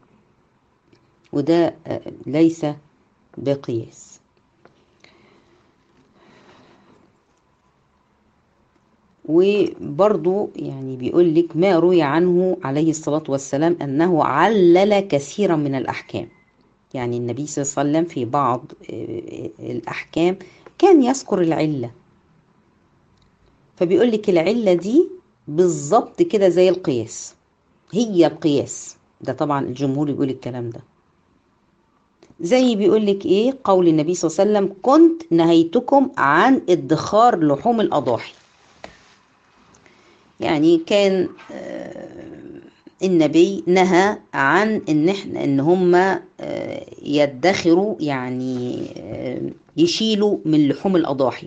وده ليس بقياس وبرضو يعني بيقول لك ما روي عنه عليه الصلاة والسلام أنه علل كثيرا من الأحكام يعني النبي صلى الله عليه وسلم في بعض الأحكام كان يذكر العلة فبيقول لك العلة دي بالظبط كده زي القياس هي القياس ده طبعا الجمهور بيقول الكلام ده زي بيقول لك ايه قول النبي صلى الله عليه وسلم كنت نهيتكم عن ادخار لحوم الاضاحي يعني كان النبي نهى عن ان احنا ان هم يدخروا يعني يشيلوا من لحوم الاضاحي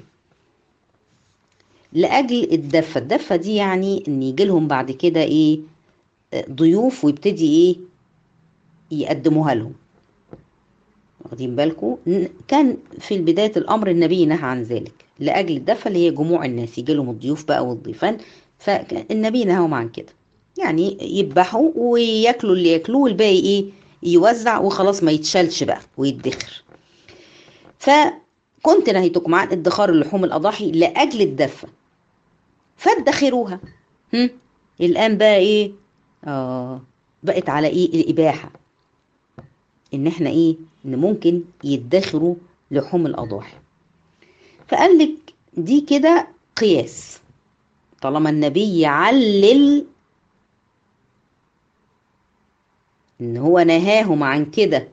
لاجل الدفه الدفه دي يعني ان يجي لهم بعد كده ايه ضيوف ويبتدي ايه يقدموها لهم واخدين بالكم كان في بدايه الامر النبي نهى عن ذلك لاجل الدفه اللي هي جموع الناس يجي لهم الضيوف بقى والضيفان فالنبي نهاهم عن كده يعني يذبحوا وياكلوا اللي ياكلوه والباقي ايه يوزع وخلاص ما يتشالش بقى ويدخر فكنت نهيتكم عن ادخار اللحوم الاضاحي لاجل الدفه فادخروها هم الان بقى ايه اه بقت على ايه الاباحه ان احنا ايه ان ممكن يدخروا لحوم الاضاحي فقال لك دي كده قياس طالما النبي يعلل ان هو نهاهم عن كده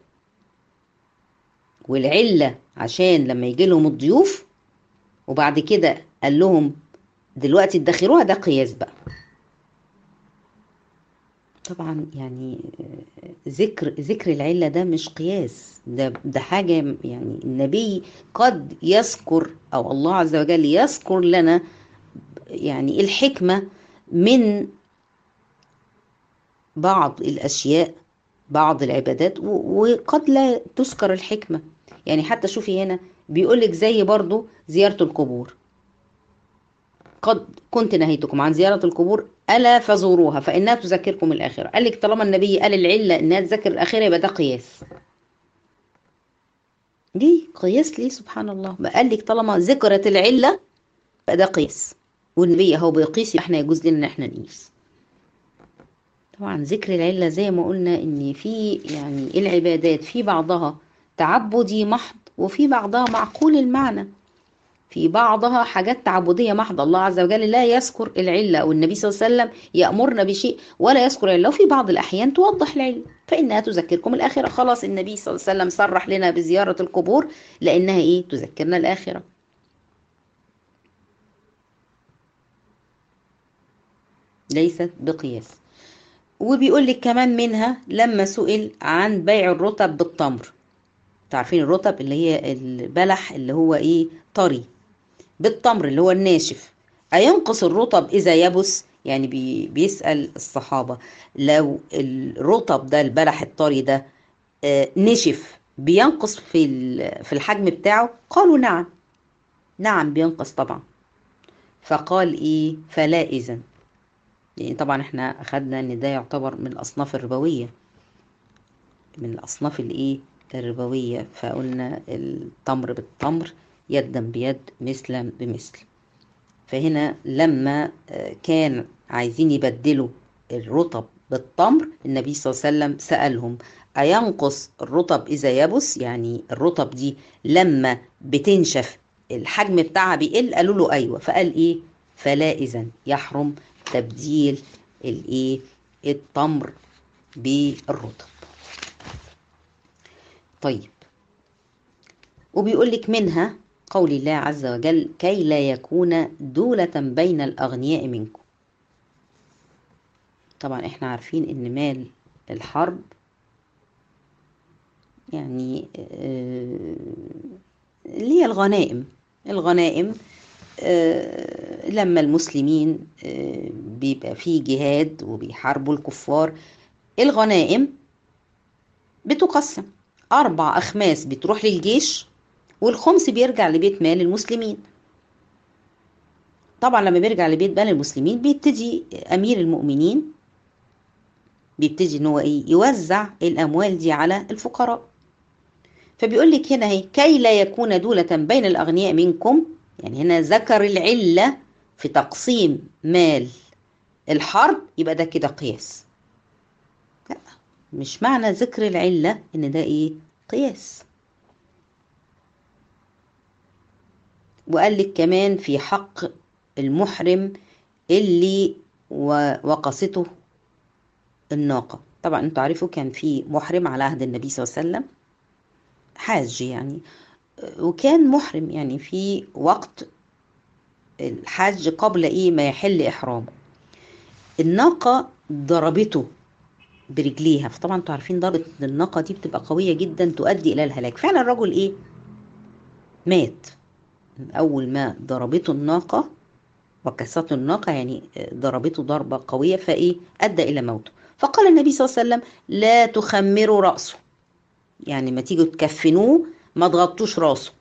والعله عشان لما يجي لهم الضيوف وبعد كده قال لهم دلوقتي ادخروها ده قياس بقى طبعا يعني ذكر ذكر العله ده مش قياس ده ده حاجه يعني النبي قد يذكر او الله عز وجل يذكر لنا يعني الحكمه من بعض الاشياء بعض العبادات وقد لا تذكر الحكمه يعني حتى شوفي هنا بيقولك زي برضو زياره القبور قد كنت نهيتكم عن زيارة القبور ألا فزوروها فإنها تذكركم الآخرة قال لك طالما النبي قال العلة إنها تذكر الآخرة يبقى ده قياس دي قياس ليه سبحان الله قال لك طالما ذكرت العلة يبقى ده قياس والنبي هو بيقيس احنا يجوز لنا ان احنا نقيس طبعا ذكر العلة زي ما قلنا ان في يعني العبادات في بعضها تعبدي محض وفي بعضها معقول المعنى في بعضها حاجات تعبدية محض الله عز وجل لا يذكر العلة أو النبي صلى الله عليه وسلم يأمرنا بشيء ولا يذكر العلة وفي بعض الأحيان توضح العلة فإنها تذكركم الآخرة خلاص النبي صلى الله عليه وسلم صرح لنا بزيارة القبور لأنها إيه تذكرنا الآخرة ليست بقياس وبيقول لك كمان منها لما سئل عن بيع الرطب بالتمر تعرفين الرطب اللي هي البلح اللي هو ايه طري بالتمر اللي هو الناشف أينقص الرطب إذا يبس يعني بي بيسأل الصحابة لو الرطب ده البلح الطري ده آه نشف بينقص في في الحجم بتاعه قالوا نعم نعم بينقص طبعا فقال ايه فلا اذن يعني طبعا احنا اخدنا ان ده يعتبر من الاصناف الربويه من الاصناف الايه الربويه فقلنا التمر بالتمر يدا بيد مثلا بمثل فهنا لما كان عايزين يبدلوا الرطب بالتمر النبي صلى الله عليه وسلم سألهم أينقص الرطب إذا يبس يعني الرطب دي لما بتنشف الحجم بتاعها بيقل قالوا له أيوة فقال إيه فلا إذن يحرم تبديل الإيه التمر بالرطب طيب وبيقول لك منها قول الله عز وجل كي لا يكون دولة بين الأغنياء منكم طبعا احنا عارفين ان مال الحرب يعني اللي هي الغنائم الغنائم لما المسلمين بيبقى فيه جهاد وبيحاربوا الكفار الغنائم بتقسم أربع أخماس بتروح للجيش والخمس بيرجع لبيت مال المسلمين طبعا لما بيرجع لبيت بني المسلمين بيبتدي امير المؤمنين بيبتدي ان هو ايه يوزع الاموال دي على الفقراء فبيقول لك هنا اهي كي لا يكون دولة بين الاغنياء منكم يعني هنا ذكر العلة في تقسيم مال الحرب يبقى ده كده قياس لا مش معنى ذكر العلة ان ده ايه قياس وقال لك كمان في حق المحرم اللي وقصته الناقة طبعا انتوا عارفوا كان في محرم على عهد النبي صلى الله عليه وسلم حاج يعني وكان محرم يعني في وقت الحج قبل ايه ما يحل احرامه الناقة ضربته برجليها فطبعا انتوا عارفين ضربة الناقة دي بتبقى قوية جدا تؤدي الى الهلاك فعلا الرجل ايه مات اول ما ضربته الناقة وكسته الناقة يعني ضربته ضربة قوية فايه ادى الى موته فقال النبي صلى الله عليه وسلم لا تخمروا رأسه يعني ما تيجوا تكفنوه ما تغطوش راسه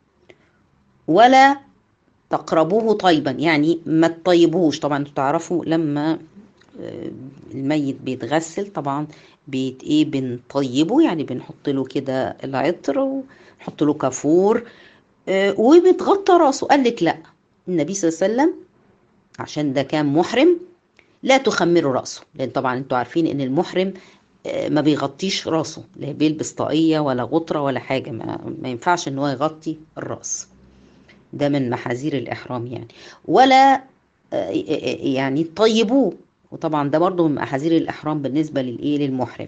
ولا تقربوه طيبا يعني ما تطيبوش طبعا انتوا تعرفوا لما الميت بيتغسل طبعا بيت ايه بنطيبه يعني بنحط له كده العطر ونحط له كافور وبتغطى راسه قال لك لا النبي صلى الله عليه وسلم عشان ده كان محرم لا تخمروا راسه لان طبعا انتوا عارفين ان المحرم ما بيغطيش راسه لا بيلبس طاقية ولا غطرة ولا حاجة ما, ما ينفعش ان هو يغطي الراس ده من محاذير الإحرام يعني ولا يعني طيبوه وطبعا ده برضه من محاذير الإحرام بالنسبة للإيه للمحرم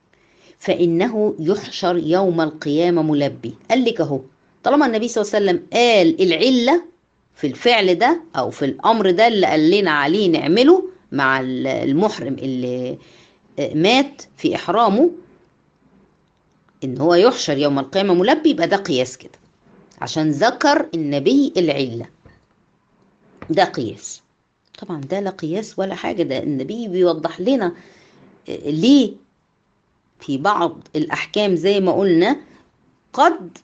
فإنه يحشر يوم القيامة ملبي قال لك أهو طالما النبي صلى الله عليه وسلم قال العلة في الفعل ده أو في الأمر ده اللي قال لنا عليه نعمله مع المحرم اللي مات في إحرامه إن هو يحشر يوم القيامة ملبي يبقى ده قياس كده عشان ذكر النبي العلة ده قياس طبعا ده لا قياس ولا حاجة ده النبي بيوضح لنا ليه في بعض الأحكام زي ما قلنا قد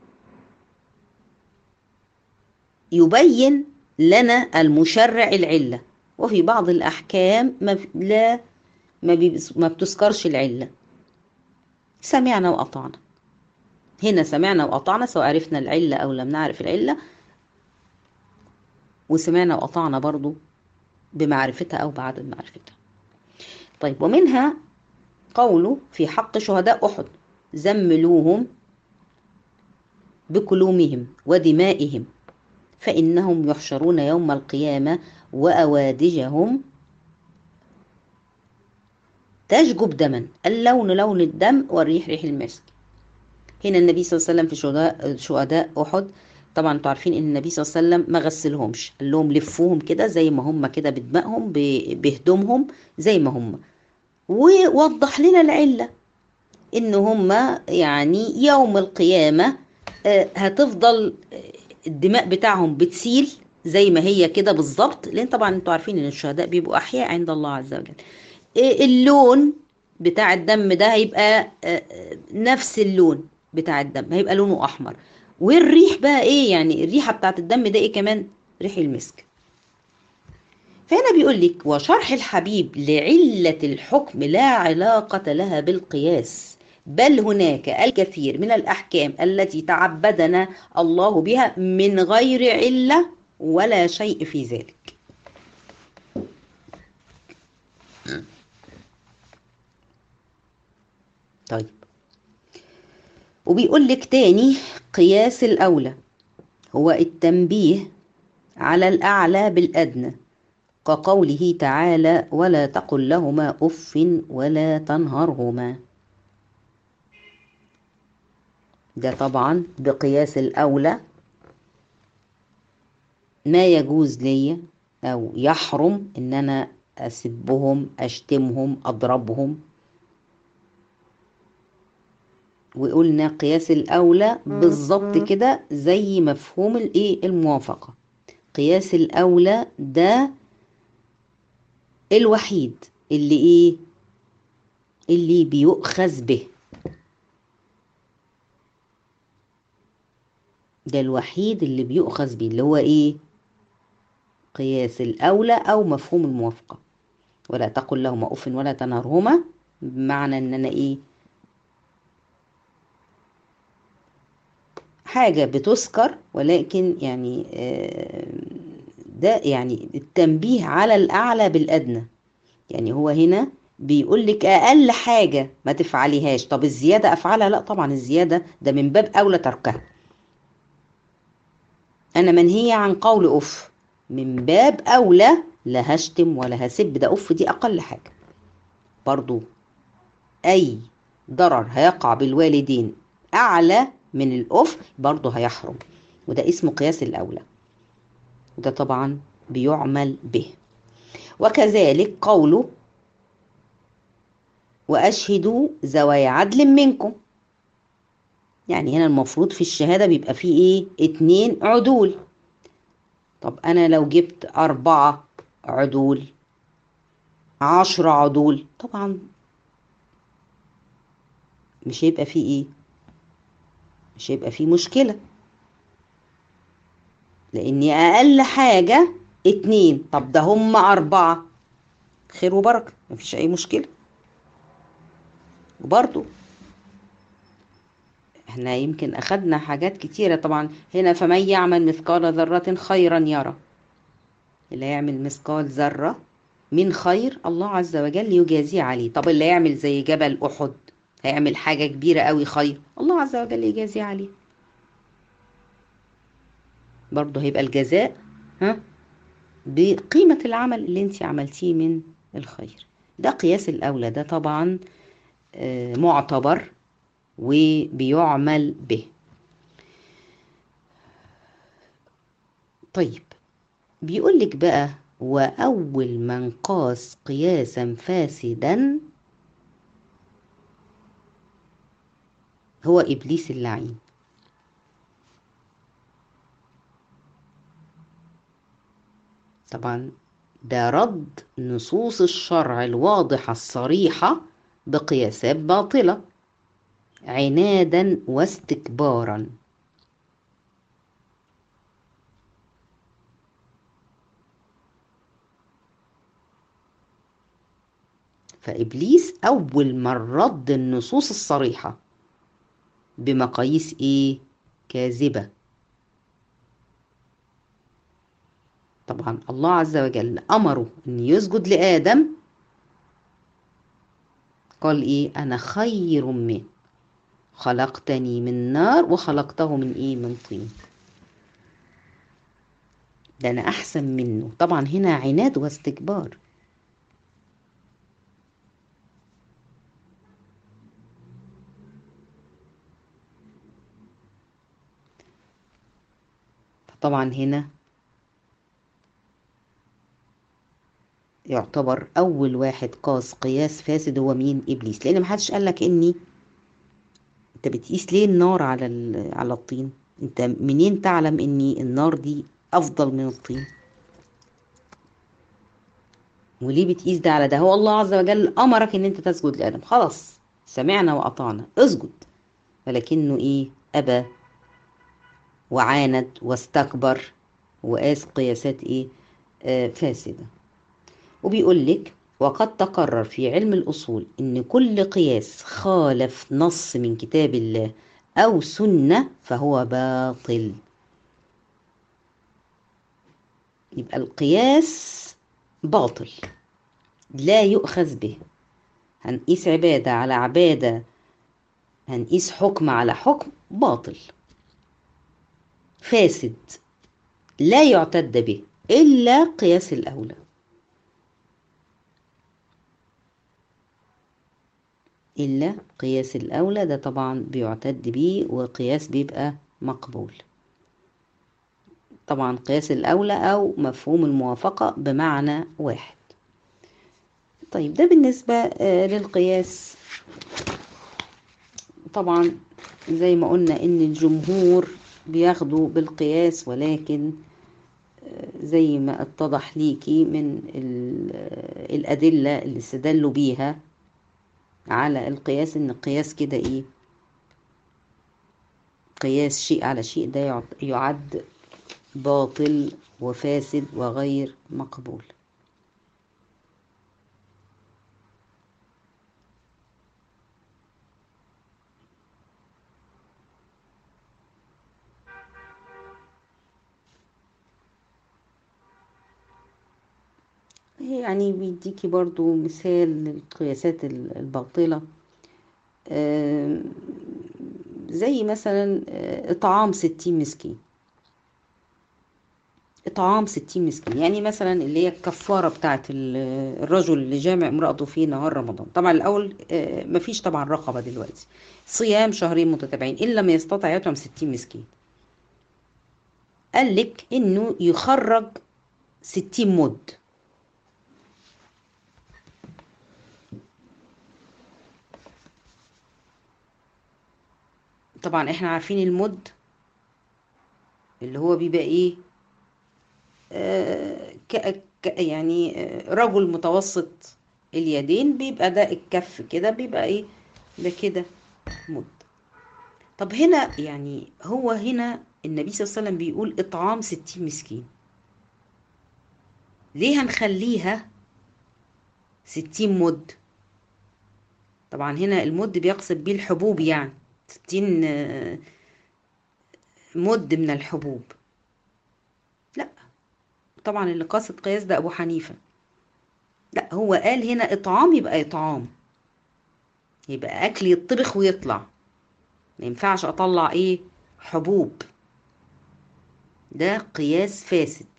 يبين لنا المشرع العلة وفي بعض الأحكام ما لا ما, ما بتذكرش العلة سمعنا وأطعنا هنا سمعنا وأطعنا سواء عرفنا العلة أو لم نعرف العلة وسمعنا وأطعنا برضو بمعرفتها أو بعدم معرفتها طيب ومنها قوله في حق شهداء أحد زملوهم بكلومهم ودمائهم فإنهم يحشرون يوم القيامة وأوادجهم تشجب دما اللون لون الدم والريح ريح المسك هنا النبي صلى الله عليه وسلم في شهداء شهداء احد طبعا انتوا عارفين ان النبي صلى الله عليه وسلم ما غسلهمش قال لهم لفوهم كده زي ما هم كده بدمائهم بهدومهم زي ما هم ووضح لنا العله ان هم يعني يوم القيامه هتفضل الدماء بتاعهم بتسيل زي ما هي كده بالظبط لان طبعا انتوا عارفين ان الشهداء بيبقوا احياء عند الله عز وجل اللون بتاع الدم ده هيبقى نفس اللون بتاع الدم هيبقى لونه احمر والريح بقى ايه يعني الريحه بتاعت الدم ده ايه كمان ريح المسك فهنا بيقول لك وشرح الحبيب لعله الحكم لا علاقه لها بالقياس بل هناك الكثير من الاحكام التي تعبدنا الله بها من غير عله ولا شيء في ذلك طيب وبيقول لك تاني قياس الأولى هو التنبيه على الأعلى بالأدنى كقوله تعالى ولا تقل لهما أف ولا تنهرهما ده طبعا بقياس الأولى ما يجوز لي أو يحرم إن أنا أسبهم أشتمهم أضربهم وقلنا قياس الأولى بالظبط كده زي مفهوم الإيه الموافقة قياس الأولى ده الوحيد اللي إيه اللي بيؤخذ به ده الوحيد اللي بيؤخذ به اللي هو إيه قياس الأولى أو مفهوم الموافقة ولا تقل لهما أف ولا تنهرهما بمعنى إن أنا إيه حاجة بتذكر ولكن يعني ده يعني التنبيه على الأعلى بالأدنى يعني هو هنا بيقول لك أقل حاجة ما تفعليهاش طب الزيادة أفعلها لا طبعا الزيادة ده من باب أولى تركها أنا منهية عن قول أف من باب أولى لا هشتم ولا هسب ده أف دي أقل حاجة برضو أي ضرر هيقع بالوالدين أعلى من الأف برضه هيحرم وده اسمه قياس الأولى وده طبعا بيعمل به وكذلك قوله وأشهدوا ذوي عدل منكم يعني هنا المفروض في الشهادة بيبقى فيه ايه اتنين عدول طب أنا لو جبت أربعة عدول عشرة عدول طبعا مش هيبقى فيه ايه مش هيبقى فيه مشكلة لأني أقل حاجة اتنين طب ده هم أربعة خير وبركة مفيش أي مشكلة وبرضو احنا يمكن أخدنا حاجات كتيرة طبعا هنا فمن يعمل مثقال ذرة خيرا يرى اللي يعمل مثقال ذرة من خير الله عز وجل يجازيه عليه طب اللي يعمل زي جبل أحد هيعمل حاجة كبيرة قوي خير الله عز وجل يجازي عليه برضه هيبقى الجزاء ها بقيمة العمل اللي انت عملتيه من الخير ده قياس الأولى ده طبعا معتبر وبيعمل به طيب بيقول لك بقى وأول من قاس قياسا فاسدا هو إبليس اللعين طبعا ده رد نصوص الشرع الواضحة الصريحة بقياسات باطلة عنادا واستكبارا فإبليس أول من رد النصوص الصريحة بمقاييس إيه؟ كاذبة طبعا الله عز وجل أمره أن يسجد لآدم قال إيه أنا خير منه خلقتني من نار وخلقته من إيه من طين ده أنا أحسن منه طبعا هنا عناد واستكبار طبعا هنا يعتبر اول واحد قاس قياس فاسد هو مين ابليس لان محدش قالك اني انت بتقيس ليه النار على على الطين انت منين تعلم اني النار دي افضل من الطين وليه بتقيس ده على ده هو الله عز وجل امرك ان انت تسجد لادم خلاص سمعنا واطعنا اسجد ولكنه ايه ابى وعاند واستكبر وقاس قياسات ايه آه فاسده وبيقول لك وقد تقرر في علم الأصول إن كل قياس خالف نص من كتاب الله أو سنة فهو باطل يبقى القياس باطل لا يؤخذ به هنقيس عبادة على عبادة هنقيس حكم على حكم باطل فاسد لا يعتد به إلا قياس الأولى إلا قياس الأولى ده طبعا بيعتد بيه وقياس بيبقى مقبول طبعا قياس الأولى أو مفهوم الموافقة بمعنى واحد طيب ده بالنسبة للقياس طبعا زي ما قلنا إن الجمهور بياخدوا بالقياس ولكن زي ما اتضح ليكي من الأدلة اللي استدلوا بيها على القياس ان القياس كده ايه قياس شيء على شيء ده يعد باطل وفاسد وغير مقبول يعني بيديكي برضو مثال للقياسات الباطلة زي مثلا إطعام ستين مسكين إطعام ستين مسكين يعني مثلا اللي هي الكفارة بتاعت الرجل اللي جامع امرأته في نهار رمضان طبعا الأول مفيش طبعا رقبة دلوقتي صيام شهرين متتابعين إن لم يستطع يطعم ستين مسكين قال لك إنه يخرج ستين مد طبعا احنا عارفين المد اللي هو بيبقى ايه آه ك يعني آه رجل متوسط اليدين بيبقى ده الكف كده بيبقى ايه ده كده مد طب هنا يعني هو هنا النبي صلى الله عليه وسلم بيقول اطعام ستين مسكين ليه هنخليها ستين مد طبعا هنا المد بيقصد بيه الحبوب يعني ستين مد من الحبوب لا طبعا اللي قاصد قياس ده ابو حنيفه لا هو قال هنا اطعام يبقى اطعام يبقى اكل يطبخ ويطلع ما ينفعش اطلع ايه حبوب ده قياس فاسد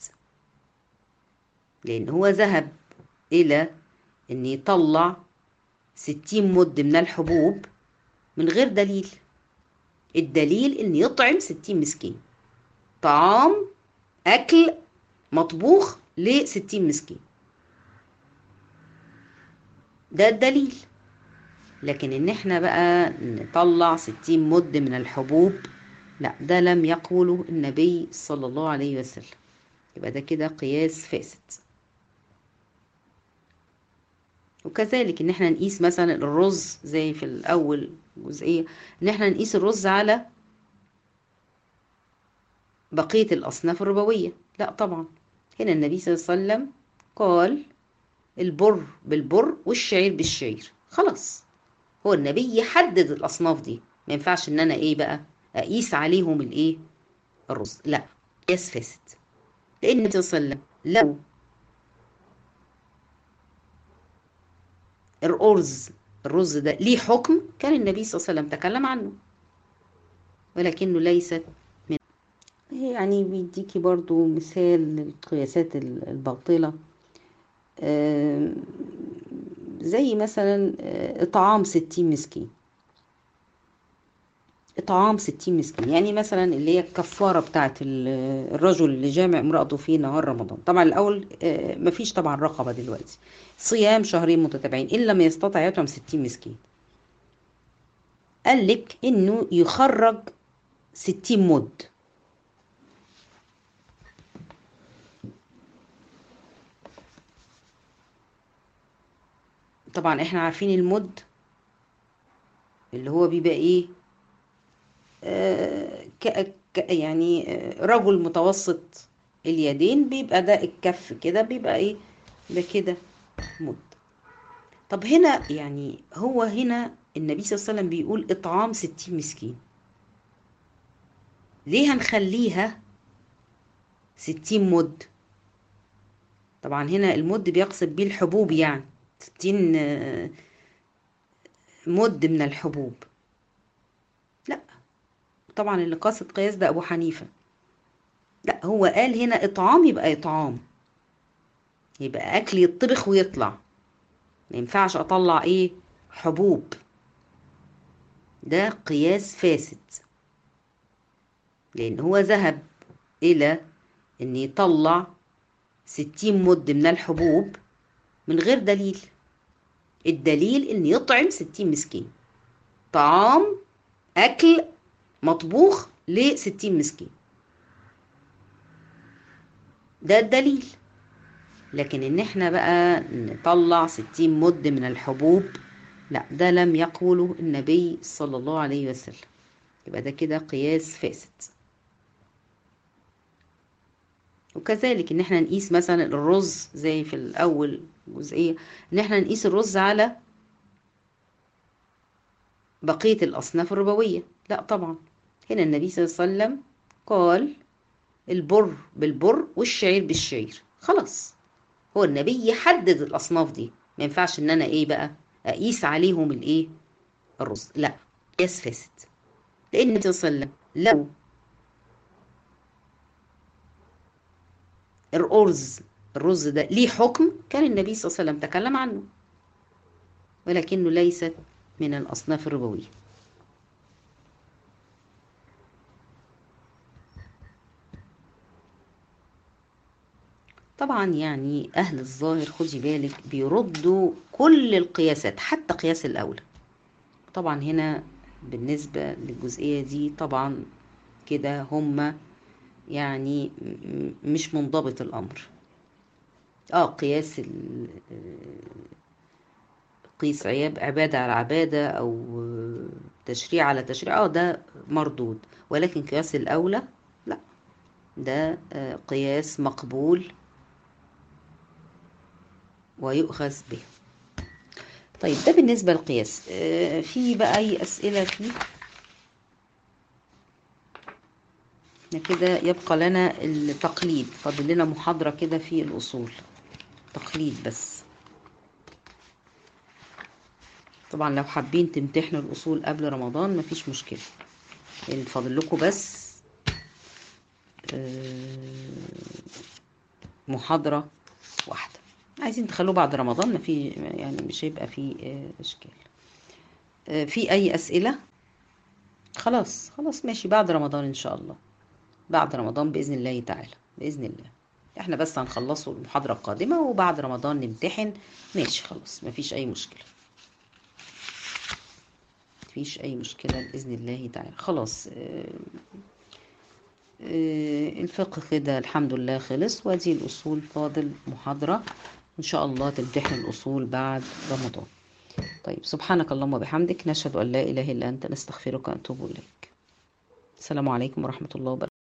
لان هو ذهب الى ان يطلع ستين مد من الحبوب من غير دليل الدليل ان يطعم ستين مسكين طعام اكل مطبوخ لستين مسكين ده الدليل لكن ان احنا بقى نطلع ستين مد من الحبوب لا ده لم يقوله النبي صلى الله عليه وسلم يبقى ده كده قياس فاسد وكذلك ان احنا نقيس مثلا الرز زي في الاول جزئيه ان احنا نقيس الرز على بقيه الاصناف الربويه لا طبعا هنا النبي صلى الله عليه وسلم قال البر بالبر والشعير بالشعير خلاص هو النبي يحدد الاصناف دي ما ينفعش ان انا ايه بقى اقيس عليهم الايه الرز لا قياس فاسد لان النبي صلى الله عليه وسلم لو الأرز الرز ده ليه حكم كان النبي صلى الله عليه وسلم تكلم عنه ولكنه ليست من يعني بيديكي برضو مثال للقياسات الباطلة زي مثلا إطعام ستين مسكين إطعام ستين مسكين يعني مثلا اللي هي الكفارة بتاعت الرجل اللي جامع امرأته في نهار رمضان طبعا الأول مفيش طبعا رقبة دلوقتي صيام شهرين متتابعين إن لم يستطع يطعم ستين مسكين قال لك إنه يخرج ستين مد طبعا احنا عارفين المد اللي هو بيبقى ايه آه ك يعني آه رجل متوسط اليدين بيبقى ده الكف كده بيبقى ايه ده كده مد طب هنا يعني هو هنا النبي صلى الله عليه وسلم بيقول اطعام ستين مسكين ليه هنخليها ستين مد طبعا هنا المد بيقصد بيه الحبوب يعني ستين مد من الحبوب لا طبعا اللي قاصد قياس ده ابو حنيفه لا هو قال هنا اطعام يبقى اطعام يبقى اكل يطبخ ويطلع ما ينفعش اطلع ايه حبوب ده قياس فاسد لان هو ذهب الى ان يطلع ستين مد من الحبوب من غير دليل الدليل ان يطعم ستين مسكين طعام اكل مطبوخ لستين مسكين ده الدليل لكن ان احنا بقى نطلع ستين مد من الحبوب لا ده لم يقوله النبي صلى الله عليه وسلم يبقى ده كده قياس فاسد وكذلك ان احنا نقيس مثلا الرز زي في الاول جزئية ان احنا نقيس الرز على بقية الاصناف الربوية لا طبعا هنا النبي صلى الله عليه وسلم قال البر بالبر والشعير بالشعير خلاص هو النبي يحدد الاصناف دي ما ينفعش ان انا ايه بقى اقيس عليهم الايه الرز لا قياس فاسد لان النبي صلى الله عليه وسلم لو الأرز الرز ده ليه حكم كان النبي صلى الله عليه وسلم تكلم عنه ولكنه ليست من الأصناف الربوية طبعا يعني أهل الظاهر خدي بالك بيردوا كل القياسات حتى قياس الأولى طبعا هنا بالنسبة للجزئية دي طبعا كده هم يعني مش منضبط الأمر اه قياس قيس عياب عبادة على عبادة أو تشريع على تشريع اه ده مردود ولكن قياس الأولى لا ده قياس مقبول ويؤخذ به طيب ده بالنسبة للقياس في بقى أي أسئلة فيه كده يبقى لنا التقليد فاضل لنا محاضرة كده في الأصول تقليد بس طبعا لو حابين تمتحنوا الأصول قبل رمضان مفيش مشكلة يعني فاضل لكم بس محاضرة واحدة عايزين تخلوه بعد رمضان ما في يعني مش هيبقى في اشكال في اي اسئله خلاص خلاص ماشي بعد رمضان ان شاء الله بعد رمضان باذن الله تعالى باذن الله احنا بس هنخلصه المحاضره القادمه وبعد رمضان نمتحن ماشي خلاص مفيش اي مشكله مفيش اي مشكله باذن الله تعالى خلاص الفقه كده الحمد لله خلص وادي الاصول فاضل محاضره ان شاء الله تمتحن الاصول بعد رمضان طيب سبحانك اللهم وبحمدك نشهد ان لا اله الا انت نستغفرك ونتوب اليك السلام عليكم ورحمه الله وبركاته